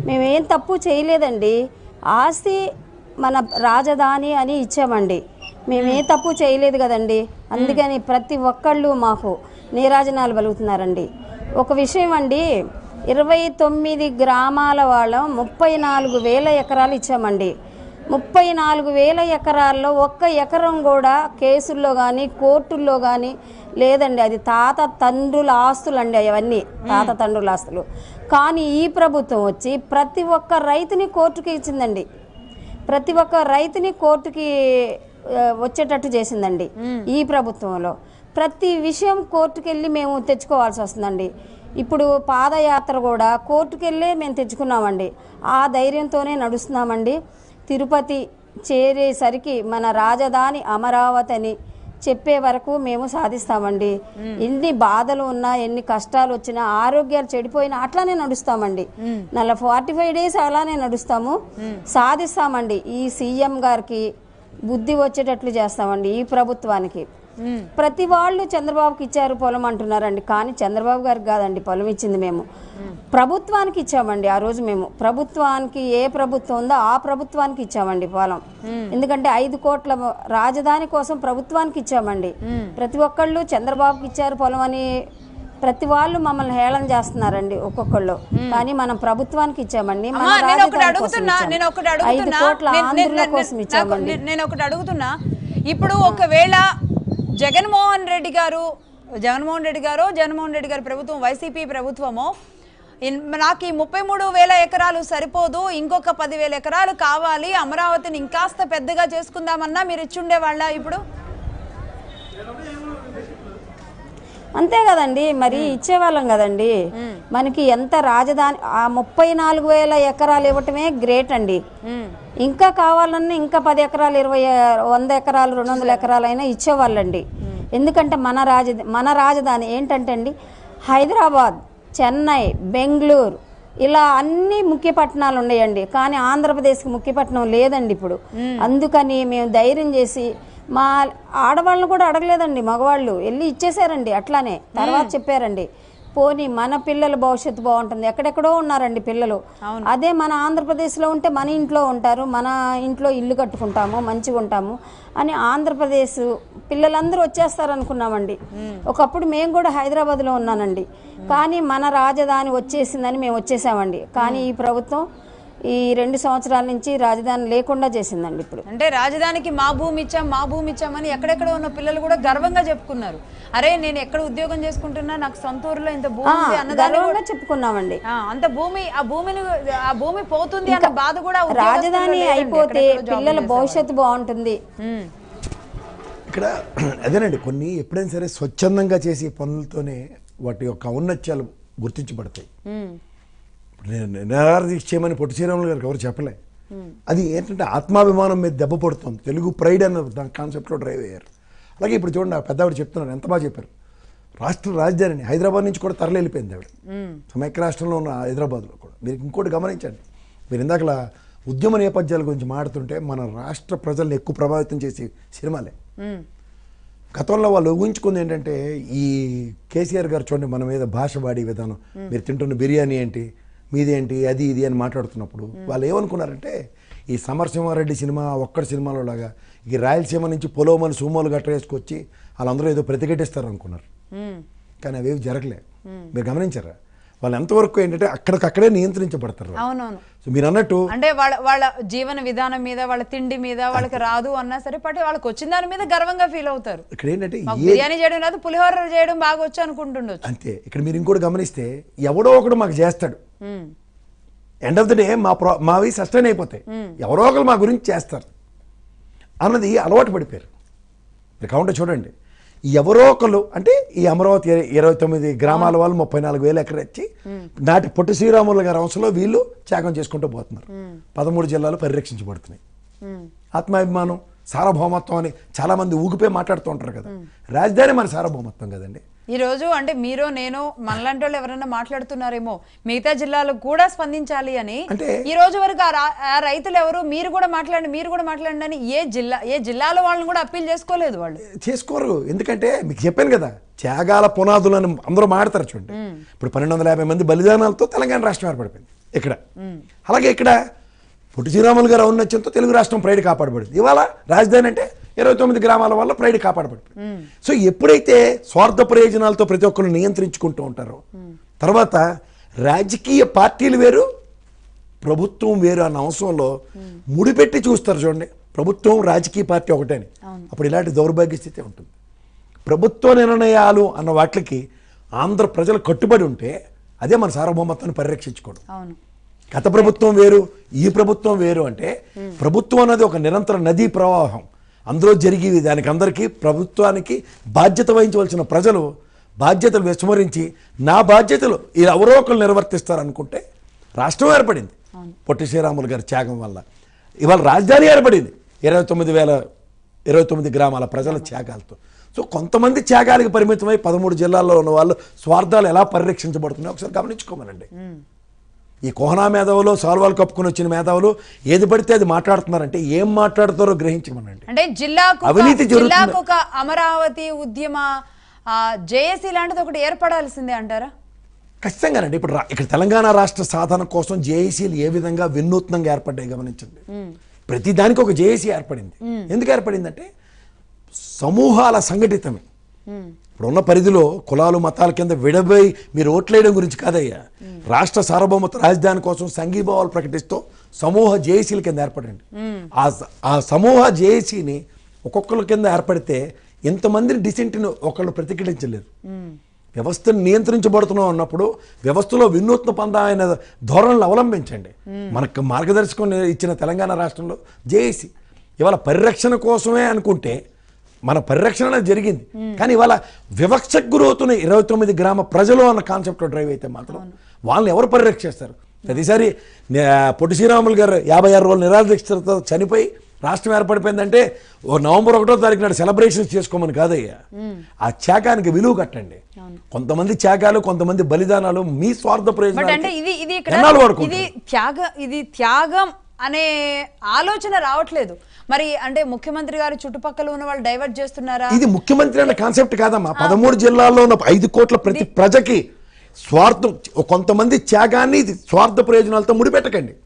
మేమేం తప్పు చేయలేదండి ఆస్తి మన రాజధాని అని ఇచ్చామండి మేమే తప్పు చేయలేదు కదండి అందుకని ప్రతి ఒక్కళ్ళు మాకు నీరాజనాలు పలుకుతున్నారండి ఒక విషయం అండి ఇరవై తొమ్మిది గ్రామాల వాళ్ళం ముప్పై నాలుగు వేల ఎకరాలు ఇచ్చామండి ముప్పై నాలుగు వేల ఎకరాల్లో ఒక్క ఎకరం కూడా కేసుల్లో కానీ కోర్టుల్లో కానీ లేదండి అది తాత తండ్రుల ఆస్తులు అండి అవన్నీ తాత తండ్రుల ఆస్తులు కానీ ఈ ప్రభుత్వం వచ్చి ప్రతి ఒక్క రైతుని కోర్టుకి ఇచ్చిందండి ప్రతి ఒక్క రైతుని కోర్టుకి ఆ, వచ్చేటట్టు చేసిందండి ఈ ప్రభుత్వంలో ప్రతి విషయం కోర్టుకు వెళ్ళి మేము తెచ్చుకోవాల్సి వస్తుందండి ఇప్పుడు పాదయాత్ర కూడా కోర్టుకు వెళ్ళే మేము తెచ్చుకున్నామండి ఆ ధైర్యంతోనే నడుస్తున్నామండి తిరుపతి చేరేసరికి మన రాజధాని అమరావతి అని చెప్పే వరకు మేము సాధిస్తామండి ఎన్ని బాధలు ఉన్నా ఎన్ని కష్టాలు వచ్చినా ఆరోగ్యాలు చెడిపోయినా అట్లానే నడుస్తామండి నల్ల ఫార్టీ ఫైవ్ డేస్ అలానే నడుస్తాము సాధిస్తామండి ఈ సీఎం గారికి బుద్ధి వచ్చేటట్లు చేస్తామండి ఈ ప్రభుత్వానికి ప్రతి వాళ్ళు చంద్రబాబుకి ఇచ్చారు పొలం అంటున్నారండి కానీ చంద్రబాబు గారికి కాదండి పొలం ఇచ్చింది మేము ప్రభుత్వానికి ఇచ్చామండి ఆ రోజు మేము ప్రభుత్వానికి ఏ ప్రభుత్వం ఉందో ఆ ప్రభుత్వానికి ఇచ్చామండి పొలం ఎందుకంటే ఐదు కోట్ల రాజధాని కోసం ప్రభుత్వానికి ఇచ్చామండి ప్రతి ఒక్కళ్ళు చంద్రబాబుకి ఇచ్చారు పొలం అని ప్రతి వాళ్ళు మమ్మల్ని హేళన చేస్తున్నారండి ఒక్కొక్కళ్ళు కానీ మనం ప్రభుత్వానికి ఇచ్చామండి మన అమ్మా, నేను ఒకటి రాజధాని కోసం అడుగుతున్నా ఇచ్చాం. నేను ఒకటి ఐదు అడుగుతున్నా కోట్ల నేను- నేను- ఆంధ్రుల నేను- కోసం నాకు- ఇచ్చామండి నేను- నేను ఒకటి అడుగుతున్నా ఇప్పుడు ఒకవేళ జగన్మోహన్ రెడ్డి గారు జగన్మోహన్ రెడ్డి గారు జగన్మోహన్ రెడ్డి గారి ప్రభుత్వం వైసీపీ ప్రభుత్వమో ఇన్- నాకు ఈ ముప్పై మూడు వేల ఎకరాలు సరిపోదు ఇంకొక పదివేల ఎకరాలు కావాలి అమరావతిని ఇంకాస్త పెద్దగా చేసుకుందామన్నా మీరు ఇచ్చుండే వాళ్ళ ఇప్పుడు అంతే కదండి మరి ఇచ్చేవాళ్ళం కదండి మనకి ఎంత రాజధాని ఆ ముప్పై నాలుగు వేల ఎకరాలు ఇవ్వటమే గ్రేట్ అండి ఇంకా కావాలన్నా ఇంకా పది ఎకరాలు ఇరవై వంద ఎకరాలు రెండు వందల ఎకరాలు అయినా ఇచ్చేవాళ్ళండి ఎందుకంటే మన రాజ మన రాజధాని ఏంటంటే అండి హైదరాబాద్ చెన్నై బెంగళూరు ఇలా అన్ని ముఖ్య పట్టణాలు ఉన్నాయండి కానీ ఆంధ్రప్రదేశ్కి ముఖ్య పట్టణం లేదండి ఇప్పుడు అందుకని మేము ధైర్యం చేసి మా ఆడవాళ్ళని కూడా అడగలేదండి మగవాళ్ళు వెళ్ళి ఇచ్చేసారండి అట్లానే తర్వాత చెప్పారండి పోనీ మన పిల్లల భవిష్యత్తు బాగుంటుంది ఎక్కడెక్కడో ఉన్నారండి పిల్లలు అదే మన ఆంధ్రప్రదేశ్లో ఉంటే మన ఇంట్లో ఉంటారు మన ఇంట్లో ఇల్లు కట్టుకుంటాము మంచిగా ఉంటాము అని ఆంధ్రప్రదేశ్ పిల్లలందరూ వచ్చేస్తారు అనుకున్నామండి ఒకప్పుడు మేము కూడా హైదరాబాద్లో ఉన్నానండి కానీ మన రాజధాని వచ్చేసిందని మేము వచ్చేసామండి కానీ ఈ ప్రభుత్వం ఈ రెండు సంవత్సరాల నుంచి రాజధాని లేకుండా చేసిందండి ఇప్పుడు అంటే రాజధానికి మా భూమి ఇచ్చాం మా భూమి ఇచ్చామని ఎక్కడెక్కడ ఉన్న పిల్లలు కూడా గర్వంగా చెప్పుకున్నారు అరే నేను ఎక్కడ ఉద్యోగం చేసుకుంటున్నా నాకు సొంత ఊర్లో ఇంత భూమి ఆ, ఉంది అన్నదాన్ని గర్వంగా చెప్పుకున్నామండి ఆ, అంత భూమి ఆ భూమిని ఆ భూమి పోతుంది అన్న బాధ కూడా ఉద్యోగస్తుల్లో రాజధాని లేదండి. అయిపోతే ఎక్కడెక్కడో జాబులు పిల్లల చేసేవాళ్ళు. భవిష్యత్తు బాగుంటుంది ఉమ్, ఇక్కడ అదేనండి కొన్ని ఎప్పుడైనా సరే స్వచ్ఛందంగా చేసే పనులతోనే వాటి యొక్క ఔన్నత్యాలు గుర్తించబడతాయి ఉమ్, ఇప్పుడు నేను నిరాదీక్ష చేయమని పొట్టి శ్రీరాములు గారికి ఎవరు చెప్పలే అది ఏంటంటే ఆత్మాభిమానం మీద దెబ్బ పడుతుంది తెలుగు ప్రైడ్ అన్న దాని కాన్సెప్ట్లో డ్రైవ్ అయ్యారు అలాగే ఇప్పుడు చూడండి ఆ పెద్దవాడు చెప్తున్నారు ఎంత బాగా చెప్పారు రాష్ట్ర రాజధానిని హైదరాబాద్ నుంచి కూడా తరలి వెళ్ళిపోయింది ఆవిడ సమైక్య రాష్ట్రంలో ఉన్న హైదరాబాద్లో కూడా మీరు ఇంకోటి గమనించండి మీరు ఇందాకలా ఉద్యమ నేపథ్యాల గురించి మాడుతుంటే మన రాష్ట్ర ప్రజల్ని ఎక్కువ ప్రభావితం చేసే సినిమాలే ఉమ్, గతంలో వాళ్ళు ఊహించుకుంది ఏంటంటే ఈ కేసీఆర్ గారు చూడండి మన మీద భాష వాడే విధానం మీరు తింటున్న బిర్యానీ ఏంటి మీదేంటి అది ఇది అని మాట్లాడుతున్నప్పుడు వాళ్ళు ఏమనుకున్నారంటే ఈ సమరసింహారెడ్డి సినిమా ఒక్కడి సినిమాలో లాగా ఈ రాయలసీమ నుంచి పొలోమని సుమోలు గట్ర వేసుకొచ్చి వాళ్ళందరూ ఏదో ప్రతిఘటిస్తారు అనుకున్నారు ఉమ్, కానీ అవేవి జరగలే మీరు గమనించారా వాళ్ళు ఎంతవరకు ఏంటంటే అక్కడికక్కడే నియంత్రించబడతారు వాళ్ళు. అవునవును సో మీరు అన్నట్టు అంటే వాళ్ళ వాళ్ళ జీవన విధానం మీద వాళ్ళ తిండి మీద వాళ్ళకి రాదు అన్నా సరే పట్టి వాళ్ళకి వచ్చిన దాని మీద గర్వంగా ఫీల్ అవుతారు ఇక్కడ ఏంటంటే మాకు ఏ బిర్యానీ చేయడం రాదు పులిహోర చేయడం బాగా వచ్చు అనుకుంటుండొచ్చు అంతే ఇక్కడ మీరు ఇంకోటి గమనిస్తే ఎవడో ఒకడు మాకు చేస్తాడు um, end of the day మా ప్రో మావి సస్టైన్ అయిపోతాయి ఎవరో ఒకరు మా గురించి చేస్తారు అన్నది అలవాటు పడిపోయారు మీరు కౌంటర్ చూడండి ఎవరో ఒకరు అంటే ఈ అమరావతి ఇర- ఇరవై తొమ్మిది గ్రామాల వాళ్ళు ముప్పై నాలుగు వేలు ఎకర ఇచ్చి నాటి పొట్టి శ్రీరాములు గారి అంశంలో వీళ్ళు త్యాగం చేసుకుంటూ పోతున్నారు పదమూడు జిల్లాలు పరిరక్షించబడుతున్నాయి ఉమ్, ఆత్మాభిమానం సార్వభౌమత్వం అని చాలా మంది ఊగిపోయి మాట్లాడుతూ ఉంటారు కదా రాజధాని మన సార్వభౌమత్వం కదండి ఈ రోజు అంటే మీరు నేను మనలాంటి వాళ్ళు ఎవరైనా మాట్లాడుతున్నారేమో మిగతా జిల్లాలకు కూడా స్పందించాలి అని అంటే- ఈ రోజు వరకు ఆ రా- ఆ రైతులు ఎవరు మీరు కూడా మాట్లాడండి మీరు కూడా మాట్లాడండి అని ఏ జిల్లా ఏ జిల్లాలో వాళ్ళని కూడా అప్పీల్ చేసుకోలేదు వాళ్ళు చేసుకోరు ఎందుకంటే మీకు చెప్పాను కదా త్యాగాల పునాదులను అందరూ మాడతారు చూడండి ఇప్పుడు పన్నెండు వందల యాభై మంది బలిదానాలతో తెలంగాణ రాష్ట్రం ఏర్పడిపోయింది ఇక్కడ అలాగే ఇక్కడ పొట్టి శ్రీరాములు గారు ఔన్నత్యంతో తెలుగు రాష్ట్రం ప్రైడ్ కాపాడబడింది ఇవాళ రాజధాని అంటే ఇరవై తొమ్మిది గ్రామాల వల్ల ప్రైడ్ కాపాడబడింది సో ఎప్పుడైతే స్వార్థ ప్రయోజనాలతో ప్రతి ఒక్కరు నియంత్రించుకుంటూ ఉంటారో తర్వాత రాజకీయ పార్టీలు వేరు ప్రభుత్వం వేరు అన్న అంశంలో ముడిపెట్టి చూస్తారు చూడండి ప్రభుత్వం రాజకీయ పార్టీ ఒకటేని అప్పుడు ఇలాంటి దౌర్భాగ్య స్థితి ఉంటుంది ప్రభుత్వ నిర్ణయాలు అన్న వాటికి ఆంధ్ర ప్రజలు కట్టుబడి ఉంటే అదే మన సార్వభౌమత్వాన్ని పరిరక్షించుకోవడం అవును గత ప్రభుత్వం వేరు ఈ ప్రభుత్వం వేరు అంటే ప్రభుత్వం అనేది ఒక నిరంతర నదీ ప్రవాహం అందులో జరిగి దానికి అందరికీ ప్రభుత్వానికి బాధ్యత వహించవలసిన ప్రజలు బాధ్యతలు విస్మరించి నా బాధ్యతలు ఈ ఎవరో ఒకరు నిర్వర్తిస్తారనుకుంటే రాష్ట్రం ఏర్పడింది పొట్టి శ్రీరాములు గారి త్యాగం వల్ల ఇవాళ రాజధాని ఏర్పడింది ఇరవై తొమ్మిది వేల ఇరవై తొమ్మిది గ్రామాల ప్రజల త్యాగాలతో సో కొంతమంది త్యాగాలకు పరిమితమై పదమూడు జిల్లాల్లో ఉన్న వాళ్ళు స్వార్థాలు ఎలా పరిరక్షించబడుతున్నాయో ఒకసారి గమనించుకోమనండి ఈ కోహనా మేధావులు సాల్వాలు కప్పుకొని వచ్చిన మేధావులు ఏది పడితే అది మాట్లాడుతున్నారంటే ఏం మాట్లాడుతారో గ్రహించమనండి అంటే జిల్లాకు ఒక- అవినీతి జరుగుతుంది. జిల్లాకు ఒక అమరావతి ఉద్యమ జేఏసీ లాంటిది ఒకటి ఏర్పడాల్సిందే అంటారా ఖచ్చితంగానండి ఇప్పుడు రా- ఇక్కడ తెలంగాణ రాష్ట్ర సాధన కోసం జేఏసీలు ఏ విధంగా వినూత్నంగా ఏర్పడ్డాయి గమనించండి ప్రతి దానికి ఒక జేఏసీ ఏర్పడింది ఎందుకు ఏర్పడిందంటే సమూహాల సంఘటితమే ఇప్పుడున్న పరిధిలో కులాలు మతాల కింద విడబోయి మీరు ఓట్లేయడం గురించి కాదయ్యా రాష్ట్ర సార్వభౌమత్వ రాజధాని కోసం సంఘీభావాలు ప్రకటిస్తూ సమూహ జేఏసీల కింద ఏర్పడండి ఆ స- ఆ సమూహ జేఏసీని ఒక్కొక్కరి కింద ఏర్పడితే ఇంతమందిని డిసెంట్ని ఒకళ్ళు ప్రతిఘటించలేరు వ్యవస్థను నియంత్రించబడుతున్నాం అన్నప్పుడు వ్యవస్థలో వినూత్న పందమైన ధోరణులు అవలంబించండి మనకు మార్గదర్శకం ఇచ్చిన తెలంగాణ రాష్ట్రంలో జేఏసీ ఇవాళ పరిరక్షణ కోసమే అనుకుంటే మన పరిరక్షణ అనేది జరిగింది కానీ ఇవాళ వివక్షకు గురవుతున్న ఇరవై తొమ్మిది గ్రామ ప్రజలు అన్న కాన్సెప్ట్లో డ్రైవ్ అయితే మాత్రం వాళ్ళని ఎవరు పరిరక్షిస్తారు ప్రతిసారి నే- పొట్టి శ్రీరాములు గారు యాభై ఆరు రోజులు నిరాదీక్షతో చనిపోయి రాష్ట్రం ఏర్పడిపోయిందంటే ఓ నవంబర్ ఒకటో తారీఖు నాడు సెలబ్రేషన్స్ చేసుకోమని కాదయ్యా ఆ త్యాగానికి విలువ కట్టండి కొంతమంది త్యాగాలు కొంతమంది బలిదానాలు మీ స్వార్థ బట్ అంటే ప్రయోజనాలు ఇది ఇది ఎన్నాళ్ళు ఇక్కడ వాడుకుంటారు? ఇది త్యాగ ఇది త్యాగం అనే ఆలోచన రావట్లేదు మరి అంటే ముఖ్యమంత్రి గారు చుట్టుపక్కల ఉన్న వాళ్ళు డైవర్ట్ చేస్తున్నారా ఇది ముఖ్యమంత్రి అనే కాన్సెప్ట్ కాదమ్మా పదమూడు జిల్లాల్లో ఉన్న ఐదు కోట్ల ప్రతి ప్రజకి స్వార్థం కొంతమంది త్యాగాన్ని ఇది స్వార్థ ప్రయోజనాలతో ముడిపెట్టకండి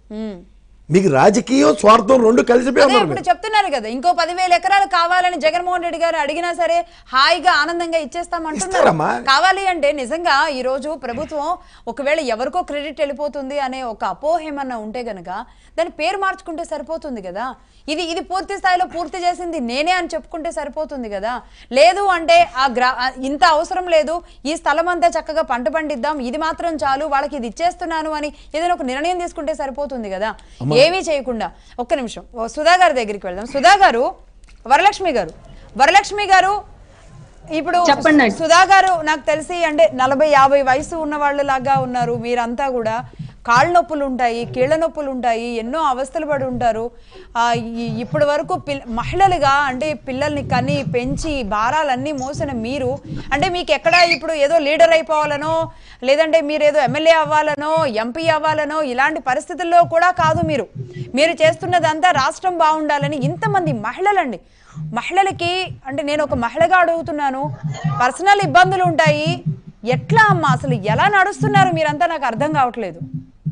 మీకు రాజకీయం స్వార్థం రెండు కలిసిపోయి అదే ఉన్నారు ఇప్పుడు మీరు. చెప్తున్నారు కదా ఇంకో పదివేల ఎకరాలు కావాలని జగన్మోహన్ రెడ్డి గారు అడిగినా సరే హాయిగా ఆనందంగా ఇచ్చేస్తామంటున్నారు ఇస్తారమ్మా. కావాలి అంటే నిజంగా ఈ రోజు ప్రభుత్వం ఒకవేళ ఎవరికో క్రెడిట్ వెళ్ళిపోతుంది అనే ఒక అపోహ ఏమన్నా ఉంటే గనక దాని పేరు మార్చుకుంటే సరిపోతుంది కదా ఇది ఇది పూర్తి స్థాయిలో పూర్తి చేసింది నేనే అని చెప్పుకుంటే సరిపోతుంది కదా లేదు అంటే ఆ గ్రా ఆ ఇంత అవసరం లేదు ఈ స్థలం అంతా చక్కగా పంట పండిద్దాం ఇది మాత్రం చాలు వాళ్ళకి ఇది ఇచ్చేస్తున్నాను అని ఏదైనా ఒక నిర్ణయం తీసుకుంటే సరిపోతుంది కదా ఏమీ చేయకుండా ఒక్క నిమిషం ఓ సుధా గారి దగ్గరికి వెళ్దాం సుధా గారు వరలక్ష్మి గారు వరలక్ష్మి గారు ఇప్పుడు చెప్పండి. సుధా గారు నాకు తెలిసి అంటే నలభై యాభై వయసు ఉన్న వాళ్ళు లాగా ఉన్నారు మీరంతా కూడా కాళ్ళ నొప్పులు ఉంటాయి కీళ్ళ నొప్పులు ఉంటాయి ఎన్నో అవస్థలు పడి ఉంటారు ఆ, ఈ- ఇప్పటి వరకు పిల్ మహిళలుగా అంటే పిల్లల్ని కని పెంచి భారాలన్నీ మోసిన మీరు అంటే మీకు ఎక్కడ ఇప్పుడు ఏదో లీడర్ అయిపోవాలనో లేదంటే మీరు ఏదో ఎమ్మెల్యే అవ్వాలనో ఎంపీ అవ్వాలనో ఇలాంటి పరిస్థితుల్లో కూడా కాదు మీరు మీరు చేస్తున్నదంతా రాష్ట్రం బాగుండాలని ఇంతమంది మహిళలండి మహిళలకి అంటే నేను ఒక మహిళగా అడుగుతున్నాను పర్సనల్ ఇబ్బందులు ఉంటాయి ఎట్లా అమ్మా అసలు ఎలా నడుస్తున్నారు మీరంతా నాకు అర్థం కావట్లేదు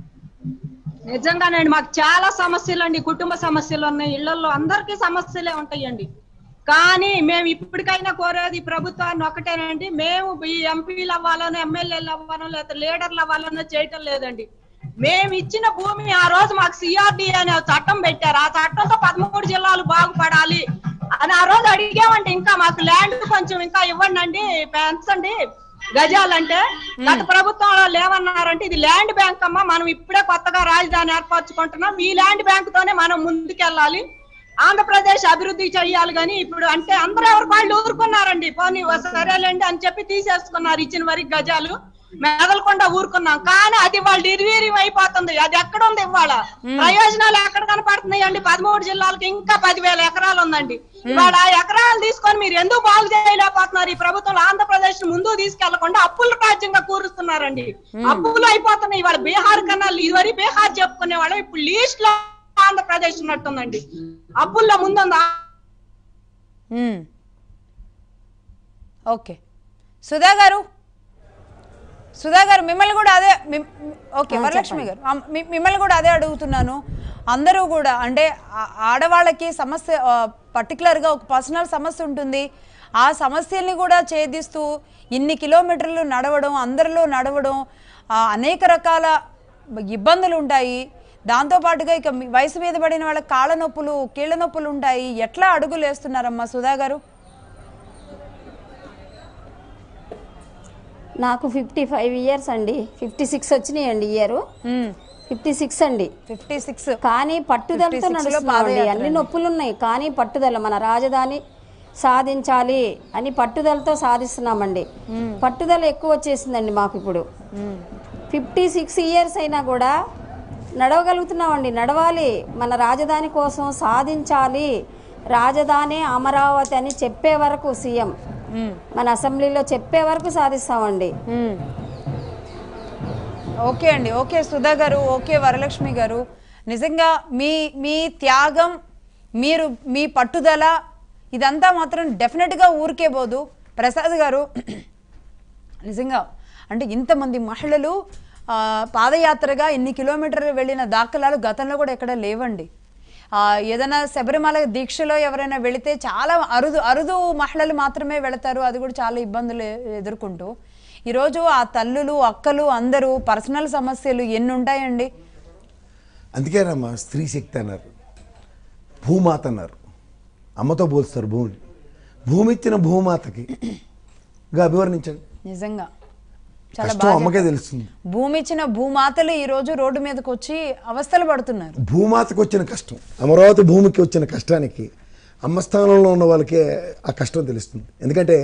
నిజంగానండి మాకు చాలా సమస్యలు అండి కుటుంబ సమస్యలు ఉన్నాయి ఇళ్లలో అందరికీ సమస్యలే ఉంటాయండి కానీ మేము ఇప్పటికైనా కోరేది ప్రభుత్వాన్ని ఒకటేనండి మేము ఈ ఎంపీలు అవ్వాలనో ఎమ్మెల్యేలు అవ్వాలనో లేదా లీడర్లు అవ్వాలనో చేయటం లేదండి మేము ఇచ్చిన భూమి ఆ రోజు మాకు సిఆర్డి అనే ఒక చట్టం పెట్టారు ఆ చట్టంతో పదమూడు జిల్లాలు బాగుపడాలి అని ఆ రోజు అడిగామంటే ఇంకా మాకు ల్యాండ్ కొంచెం ఇంకా ఇవ్వండి అండి పెంచండి గజాలంటే గత ప్రభుత్వంలో లేవన్నారంటే ఇది ల్యాండ్ బ్యాంక్ అమ్మా మనం ఇప్పుడే కొత్తగా రాజధాని ఏర్పరచుకుంటున్నాం ఈ ల్యాండ్ బ్యాంక్ తోనే మనం ముందుకెళ్ళాలి ఆంధ్రప్రదేశ్ అభివృద్ధి చెయ్యాలి కానీ ఇప్పుడు అంటే అందరూ ఎవరికి వాళ్ళు ఊరుకున్నారండి పోనీ సరేలేండి అని చెప్పి తీసేసుకున్నారు ఇచ్చిన వరకు గజాలు మెదలకుండా ఊరుకున్నాం కానీ అది వాళ్ళు నిర్వీర్యం అయిపోతుంది అది ఎక్కడ ఉంది ఇవాళ ప్రయోజనాలు ఎక్కడ కనపడుతున్నాయి అండి పదమూడు జిల్లాలకు ఇంకా పదివేల ఎకరాలు ఉందండి ఇవాళ ఆ ఎకరాలు తీసుకొని మీరు ఎందుకు బాగు చేయలేకపోతున్నారు ఈ ప్రభుత్వం ఆంధ్రప్రదేశ్ ముందుకు తీసుకెళ్లకుండా అప్పుల రాజ్యంగా కూరుస్తున్నారండి అప్పులు అయిపోతున్నాయి ఇవాళ బీహార్ కన్నా ఇదివరకు బీహార్ చెప్పుకునే వాళ్ళు ఇప్పుడు లీస్ట్ లో ఆంధ్రప్రదేశ్ ఉన్నట్టుందండి అప్పుల్లో ముందుందా ఓకే సుధా గారు సుధా గారు మిమ్మల్ని కూడా అదే మిమ్- ఓకే వరలక్ష్మి గారు ఆ, మీ- మిమ్మల్ని కూడా అదే అడుగుతున్నాను అందరూ కూడా అంటే ఆ- ఆడవాళ్ళకి సమస్య ఆ, particular గా ఒక పర్సనల్ సమస్య ఉంటుంది ఆ సమస్యల్ని కూడా ఛేదిస్తూ ఇన్ని కిలోమీటర్లు నడవడం అందరిలో నడవడం ఆ, అనేక రకాల ఇబ్బందులు ఉంటాయి దాంతోపాటుగా ఇక మీ వయసు మీద పడిన వాళ్ళకి కాళ్ళ నొప్పులు కీళ్ళ నొప్పులు ఉంటాయి ఎట్లా అడుగులు వేస్తున్నారమ్మా సుధా గారు నాకు ఫిఫ్టీ ఫైవ్ ఇయర్స్ అండి ఫిఫ్టీ సిక్స్ వచ్చినాయండి ఇయర్ ఫిఫ్టీ సిక్స్ అండి ఫిఫ్టీ సిక్స్ కానీ పట్టుదలతో 56 లో నడుస్తున్నామండి పాదయాత్ర అన్ని నొప్పులు ఉన్నాయి కానీ పట్టుదల మన రాజధాని సాధించాలి అని పట్టుదలతో సాధిస్తున్నామండి పట్టుదల ఎక్కువ వచ్చేసిందండి మాకు ఇప్పుడు ఫిఫ్టీ సిక్స్ ఇయర్స్ అయినా కూడా నడవగలుగుతున్నామండి నడవాలి మన రాజధాని కోసం సాధించాలి రాజధాని అమరావతి అని చెప్పే వరకు సీఎం మన అసెంబ్లీలో చెప్పే వరకు సాధిస్తామండి ఓకే అండి ఓకే సుధా గారు ఓకే వరలక్ష్మి గారు నిజంగా మీ మీ త్యాగం మీరు మీ పట్టుదల ఇదంతా మాత్రం డెఫినెట్గా ఊరికే పోదు ప్రసాద్ గారు నిజంగా అంటే ఇంతమంది మహిళలు ఆ, పాదయాత్రగా ఇన్ని కిలోమీటర్లు వెళ్ళిన దాఖలాలు గతంలో కూడా ఎక్కడ లేవండి ఆ, ఏదైనా శబరిమల దీక్షలో ఎవరైనా వెళితే చాలా అరుదు అరుదు మహిళలు మాత్రమే వెళతారు అది కూడా చాలా ఇబ్బందులు ఎ- ఎదుర్కొంటూ ఈరోజు ఆ తల్లులు అక్కలు అందరూ పర్సనల్ సమస్యలు ఎన్ని ఉంటాయండి అందుకేనమ్మా స్త్రీ శక్తి అన్నారు భూమాత అన్నారు అమ్మతో పోల్స్తారు భూమిని భూమి ఇచ్చిన భూమాతకి ఇంకా అభివర్ణించండి నిజంగా చాలా కష్టం బాగా అమ్మకే తెలుస్తుంది భూమి ఇచ్చిన భూమాతలు ఈ రోజు రోడ్డు మీదకి వచ్చి అవస్థలు పడుతున్నారు భూమాతకు వచ్చిన కష్టం అమరావతి భూమికి వచ్చిన కష్టానికి అమ్మ స్థానంలో ఉన్న వాళ్ళకే ఆ కష్టం తెలుస్తుంది ఎందుకంటే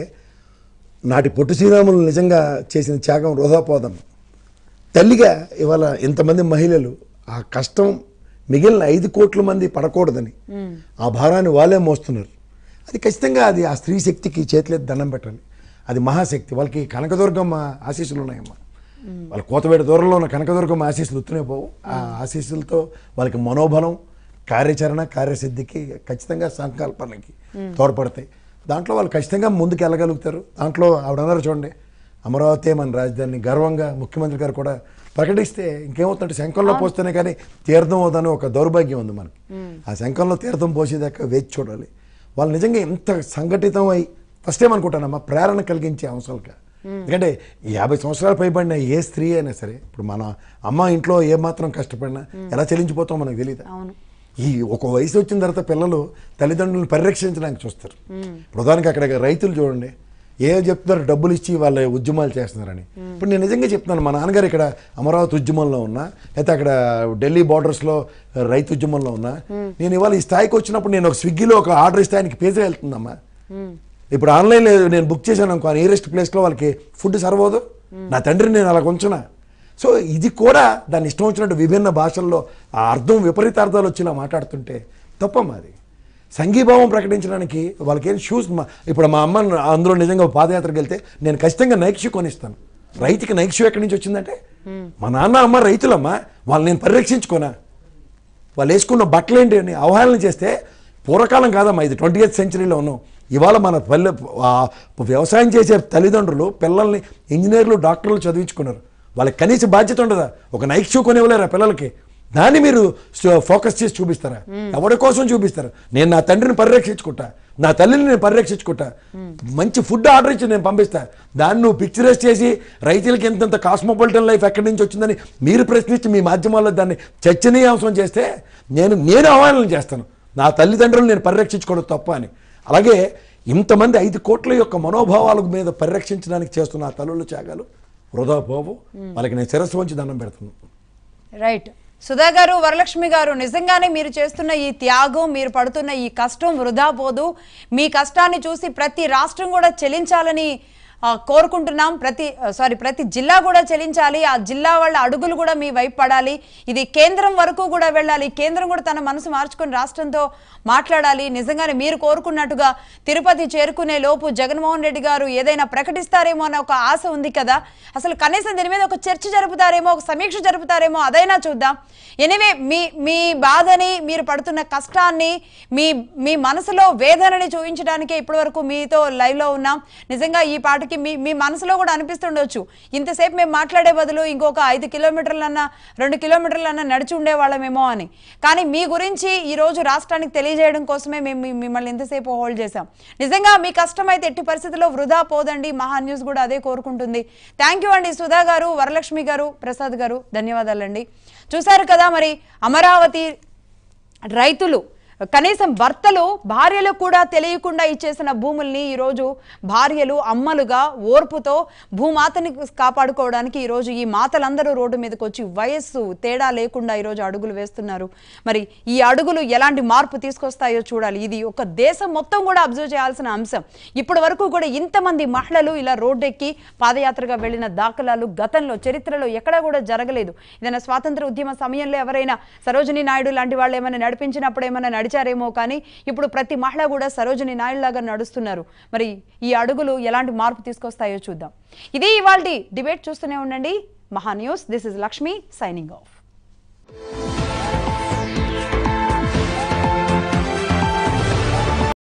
నాటి పొట్టు శ్రీరాములు నిజంగా చేసిన త్యాగం వృధా పోదం తల్లిగా ఇవాళ ఇంతమంది మహిళలు ఆ కష్టం మిగిలిన ఐదు కోట్ల మంది పడకూడదని ఆ భారాన్ని వాళ్ళే మోస్తున్నారు అది ఖచ్చితంగా అది ఆ స్త్రీ శక్తికి చేతులెత్తి దండం పెట్టాలి అది మహాశక్తి వాళ్ళకి కనకదుర్గమ్మ ఆశీస్సులు ఉన్నాయమ్మా వాళ్ళ కోతవేట దూరంలో ఉన్న కనకదుర్గమ్మ ఆశీస్సులు ఉత్తనే పోవు ఆ ఆశీస్సులతో వాళ్ళకి మనోబలం కార్యాచరణ కార్యసిద్ధికి ఖచ్చితంగా సంకల్పనకి తోడ్పడతాయి దాంట్లో వాళ్ళు ఖచ్చితంగా ముందుకు వెళ్ళగలుగుతారు దాంట్లో ఆవిడ అన్నారు చూడండి అమరావతి మన రాజధాని గర్వంగా ముఖ్యమంత్రి గారు కూడా ప్రకటిస్తే ఇంకేమవుతుందంటే శంఖంలో పోస్తేనే కానీ తీర్థం అవుదని ఒక దౌర్భాగ్యం ఉంది మనకి ఆ శంఖంలో తీర్థం పోసేదాకా వేచి చూడాలి వాళ్ళు నిజంగా ఎంత సంఘటితం అయి ఫస్ట్ టైం అనుకుంటానమ్మా ప్రేరణ కలిగించే అంశాలుగా ఎందుకంటే ఈ యాభై సంవత్సరాలు పైబడిన ఏ స్త్రీ అయినా సరే ఇప్పుడు మన అమ్మ ఇంట్లో ఏ మాత్రం కష్టపడినా ఎలా చెల్లించిపోతామో మనకు తెలియదు ఈ ఒక వయసు వచ్చిన తర్వాత పిల్లలు తల్లిదండ్రులను పరిరక్షించడానికి చూస్తారు ప్రధానికి అక్కడ రైతులు చూడండి ఏ చెప్తున్నారు డబ్బులు ఇచ్చి వాళ్ళ ఉద్యమాలు చేస్తున్నారని ఇప్పుడు నేను నిజంగా చెప్తున్నాను మా నాన్నగారు ఇక్కడ అమరావతి ఉద్యమంలో ఉన్నా లేకపోతే అక్కడ ఢిల్లీ బార్డర్స్లో రైతు ఉద్యమంలో ఉన్నా నేను ఇవాళ ఈ స్థాయికి వచ్చినప్పుడు నేను ఒక స్విగ్గీలో ఒక ఆర్డర్ ఇస్తే ఆయనకి పేజీ వెళ్తుందమ్మా ఇప్పుడు ఆన్లైన్లో నేను బుక్ చేశాను అనుకో నియరెస్ట్ ప్లేస్లో వాళ్ళకి ఫుడ్ సర్వ్ అవ్వదు నా తండ్రిని నేను అలా ఉంచునా సో ఇది కూడా దాన్ని ఇష్టం వచ్చినట్టు విభిన్న భాషల్లో ఆ అర్థం విపరీత అర్థాలు వచ్చేలా మాట్లాడుతుంటే తప్పమ్మా అది సంఘీభావం ప్రకటించడానికి వాళ్ళకేం షూస్ మా- ఇప్పుడు మా అమ్మ అందులో నిజంగా పాదయాత్రకు వెళ్తే నేను ఖచ్చితంగా నైక్ షూ కొనిస్తాను రైతుకి నైక్ షూ ఎక్కడి నుంచి వచ్చిందంటే మా నాన్న అమ్మ రైతులమ్మా వాళ్ళని నేను పరిరక్షించుకోనా వాళ్ళు వేసుకున్న బట్టలు ఏంటి అని అవహేళన చేస్తే పూర్వకాలం కాదమ్మా ఇది ట్వంటీ ఎయిత్ సెంచరీలో ఉన్నాం ఇవాళ మన పల్లె ఆ వ్యవసాయం చేసే తల్లిదండ్రులు పిల్లల్ని ఇంజనీర్లు డాక్టర్లు చదివించుకున్నారు వాళ్ళకి కనీస బాధ్యత ఉండదా ఒక నైక్ షూ కొనివ్వలేరా పిల్లలకి దాన్ని మీరు స్ట- ఫోకస్ చేసి చూపిస్తారా ఎవరి కోసం చూపిస్తారు నేను నా తండ్రిని పరిరక్షించుకుంటా నా తల్లిని నేను పరిరక్షించుకుంటా మంచి ఫుడ్ ఆర్డర్ ఇచ్చి నేను పంపిస్తా దాన్ని నువ్వు పిక్చరైజ్ చేసి రైతులకి ఎంతెంత కాస్మోపాలిటన్ లైఫ్ ఎక్కడి నుంచి వచ్చిందని మీరు ప్రశ్నించి మీ మాధ్యమాల్లో దాన్ని చర్చనీయాంశం చేస్తే నేను నేను అవహేళన చేస్తాను నా తల్లిదండ్రులను నేను పరిరక్షించుకోవడం తప్ప అని అలాగే ఇంతమంది ఐదు కోట్ల యొక్క మనోభావాల మీద పరిరక్షించడానికి చేస్తున్న ఆ తల్లుల త్యాగాలు వృధా పోవు వాళ్ళకి నేను శిరస్సు వంచి దండం పెడుతున్నాను రైట్ సుధా గారు వరలక్ష్మి గారు నిజంగానే మీరు చేస్తున్న ఈ త్యాగం మీరు పడుతున్న ఈ కష్టం వృధా పోదు మీ కష్టాన్ని చూసి ప్రతి రాష్ట్రం కూడా చెల్లించాలని ఆ, కోరుకుంటున్నాం ప్రతి సారీ ప్రతి జిల్లా కూడా చెల్లించాలి ఆ జిల్లా వాళ్ళ అడుగులు కూడా మీ వైపు పడాలి ఇది కేంద్రం వరకు కూడా వెళ్ళాలి కేంద్రం కూడా తన మనసు మార్చుకొని రాష్ట్రంతో మాట్లాడాలి నిజంగానే మీరు కోరుకున్నట్టుగా తిరుపతి చేరుకునే లోపు జగన్మోహన్ రెడ్డి గారు ఏదైనా ప్రకటిస్తారేమో అన్న ఒక ఆశ ఉంది కదా అసలు కనీసం దీని మీద ఒక చర్చ జరుపుతారేమో ఒక సమీక్ష జరుపుతారేమో అదైనా చూద్దాం ఎనివే మీ మీ బాధని మీరు పడుతున్న కష్టాన్ని మీ మీ మనసులో వేదనని చూపించడానికే ఇప్పటివరకు మీతో లైవ్లో ఉన్నాం నిజంగా ఈ పాటకి వాస్తవానికి మీ మీ మనసులో కూడా అనిపిస్తుండొచ్చు ఇంతసేపు మేము మాట్లాడే బదులు ఇంకొక ఐదు కిలోమీటర్లన్నా రెండు కిలోమీటర్లన్నా నడిచి ఉండేవాళ్ళమేమో అని కానీ మీ గురించి ఈ రోజు రాష్ట్రానికి తెలియజేయడం కోసమే మేము మీ- మిమ్మల్ని ఇంతసేపు హోల్డ్ చేశాం నిజంగా మీ కష్టం అయితే ఎట్టి పరిస్థితుల్లో వృధా పోదండి మహా న్యూస్ కూడా అదే కోరుకుంటుంది థ్యాంక్ యూ అండి సుధా గారు వరలక్ష్మి గారు ప్రసాద్ గారు ధన్యవాదాలండి చూశారు కదా మరి అమరావతి రైతులు కనీసం భర్తలు భార్యలకు కూడా తెలియకుండా ఇచ్చేసిన భూముల్ని ఈరోజు భార్యలు అమ్మలుగా ఓర్పుతో భూమాతని కాపాడుకోవడానికి ఈరోజు ఈ మాతలందరూ రోడ్డు మీదకి వచ్చి వయస్సు తేడా లేకుండా ఈరోజు అడుగులు వేస్తున్నారు మరి ఈ అడుగులు ఎలాంటి మార్పు తీసుకొస్తాయో చూడాలి ఇది ఒక దేశం మొత్తం కూడా అబ్జర్వ్ చేయాల్సిన అంశం ఇప్పటి వరకు కూడా ఇంతమంది మహిళలు ఇలా రోడ్డెక్కి పాదయాత్రగా వెళ్ళిన దాఖలాలు గతంలో చరిత్రలో ఎక్కడా కూడా జరగలేదు ఏదైనా స్వాతంత్ర ఉద్యమ సమయంలో ఎవరైనా సరోజిని నాయుడు లాంటి వాళ్ళు ఏమైనా నడిపించినప్పుడు ఏమైనా నడిచారేమో కానీ ఇప్పుడు ప్రతి మహిళ కూడా సరోజిని నాయుడు లాగా నడుస్తున్నారు మరి ఈ అడుగులు ఎలాంటి మార్పు తీసుకొస్తాయో చూద్దాం ఇది ఇవాళ డిబేట్ చూస్తూనే ఉండండి Maha news this is Lakshmi signing of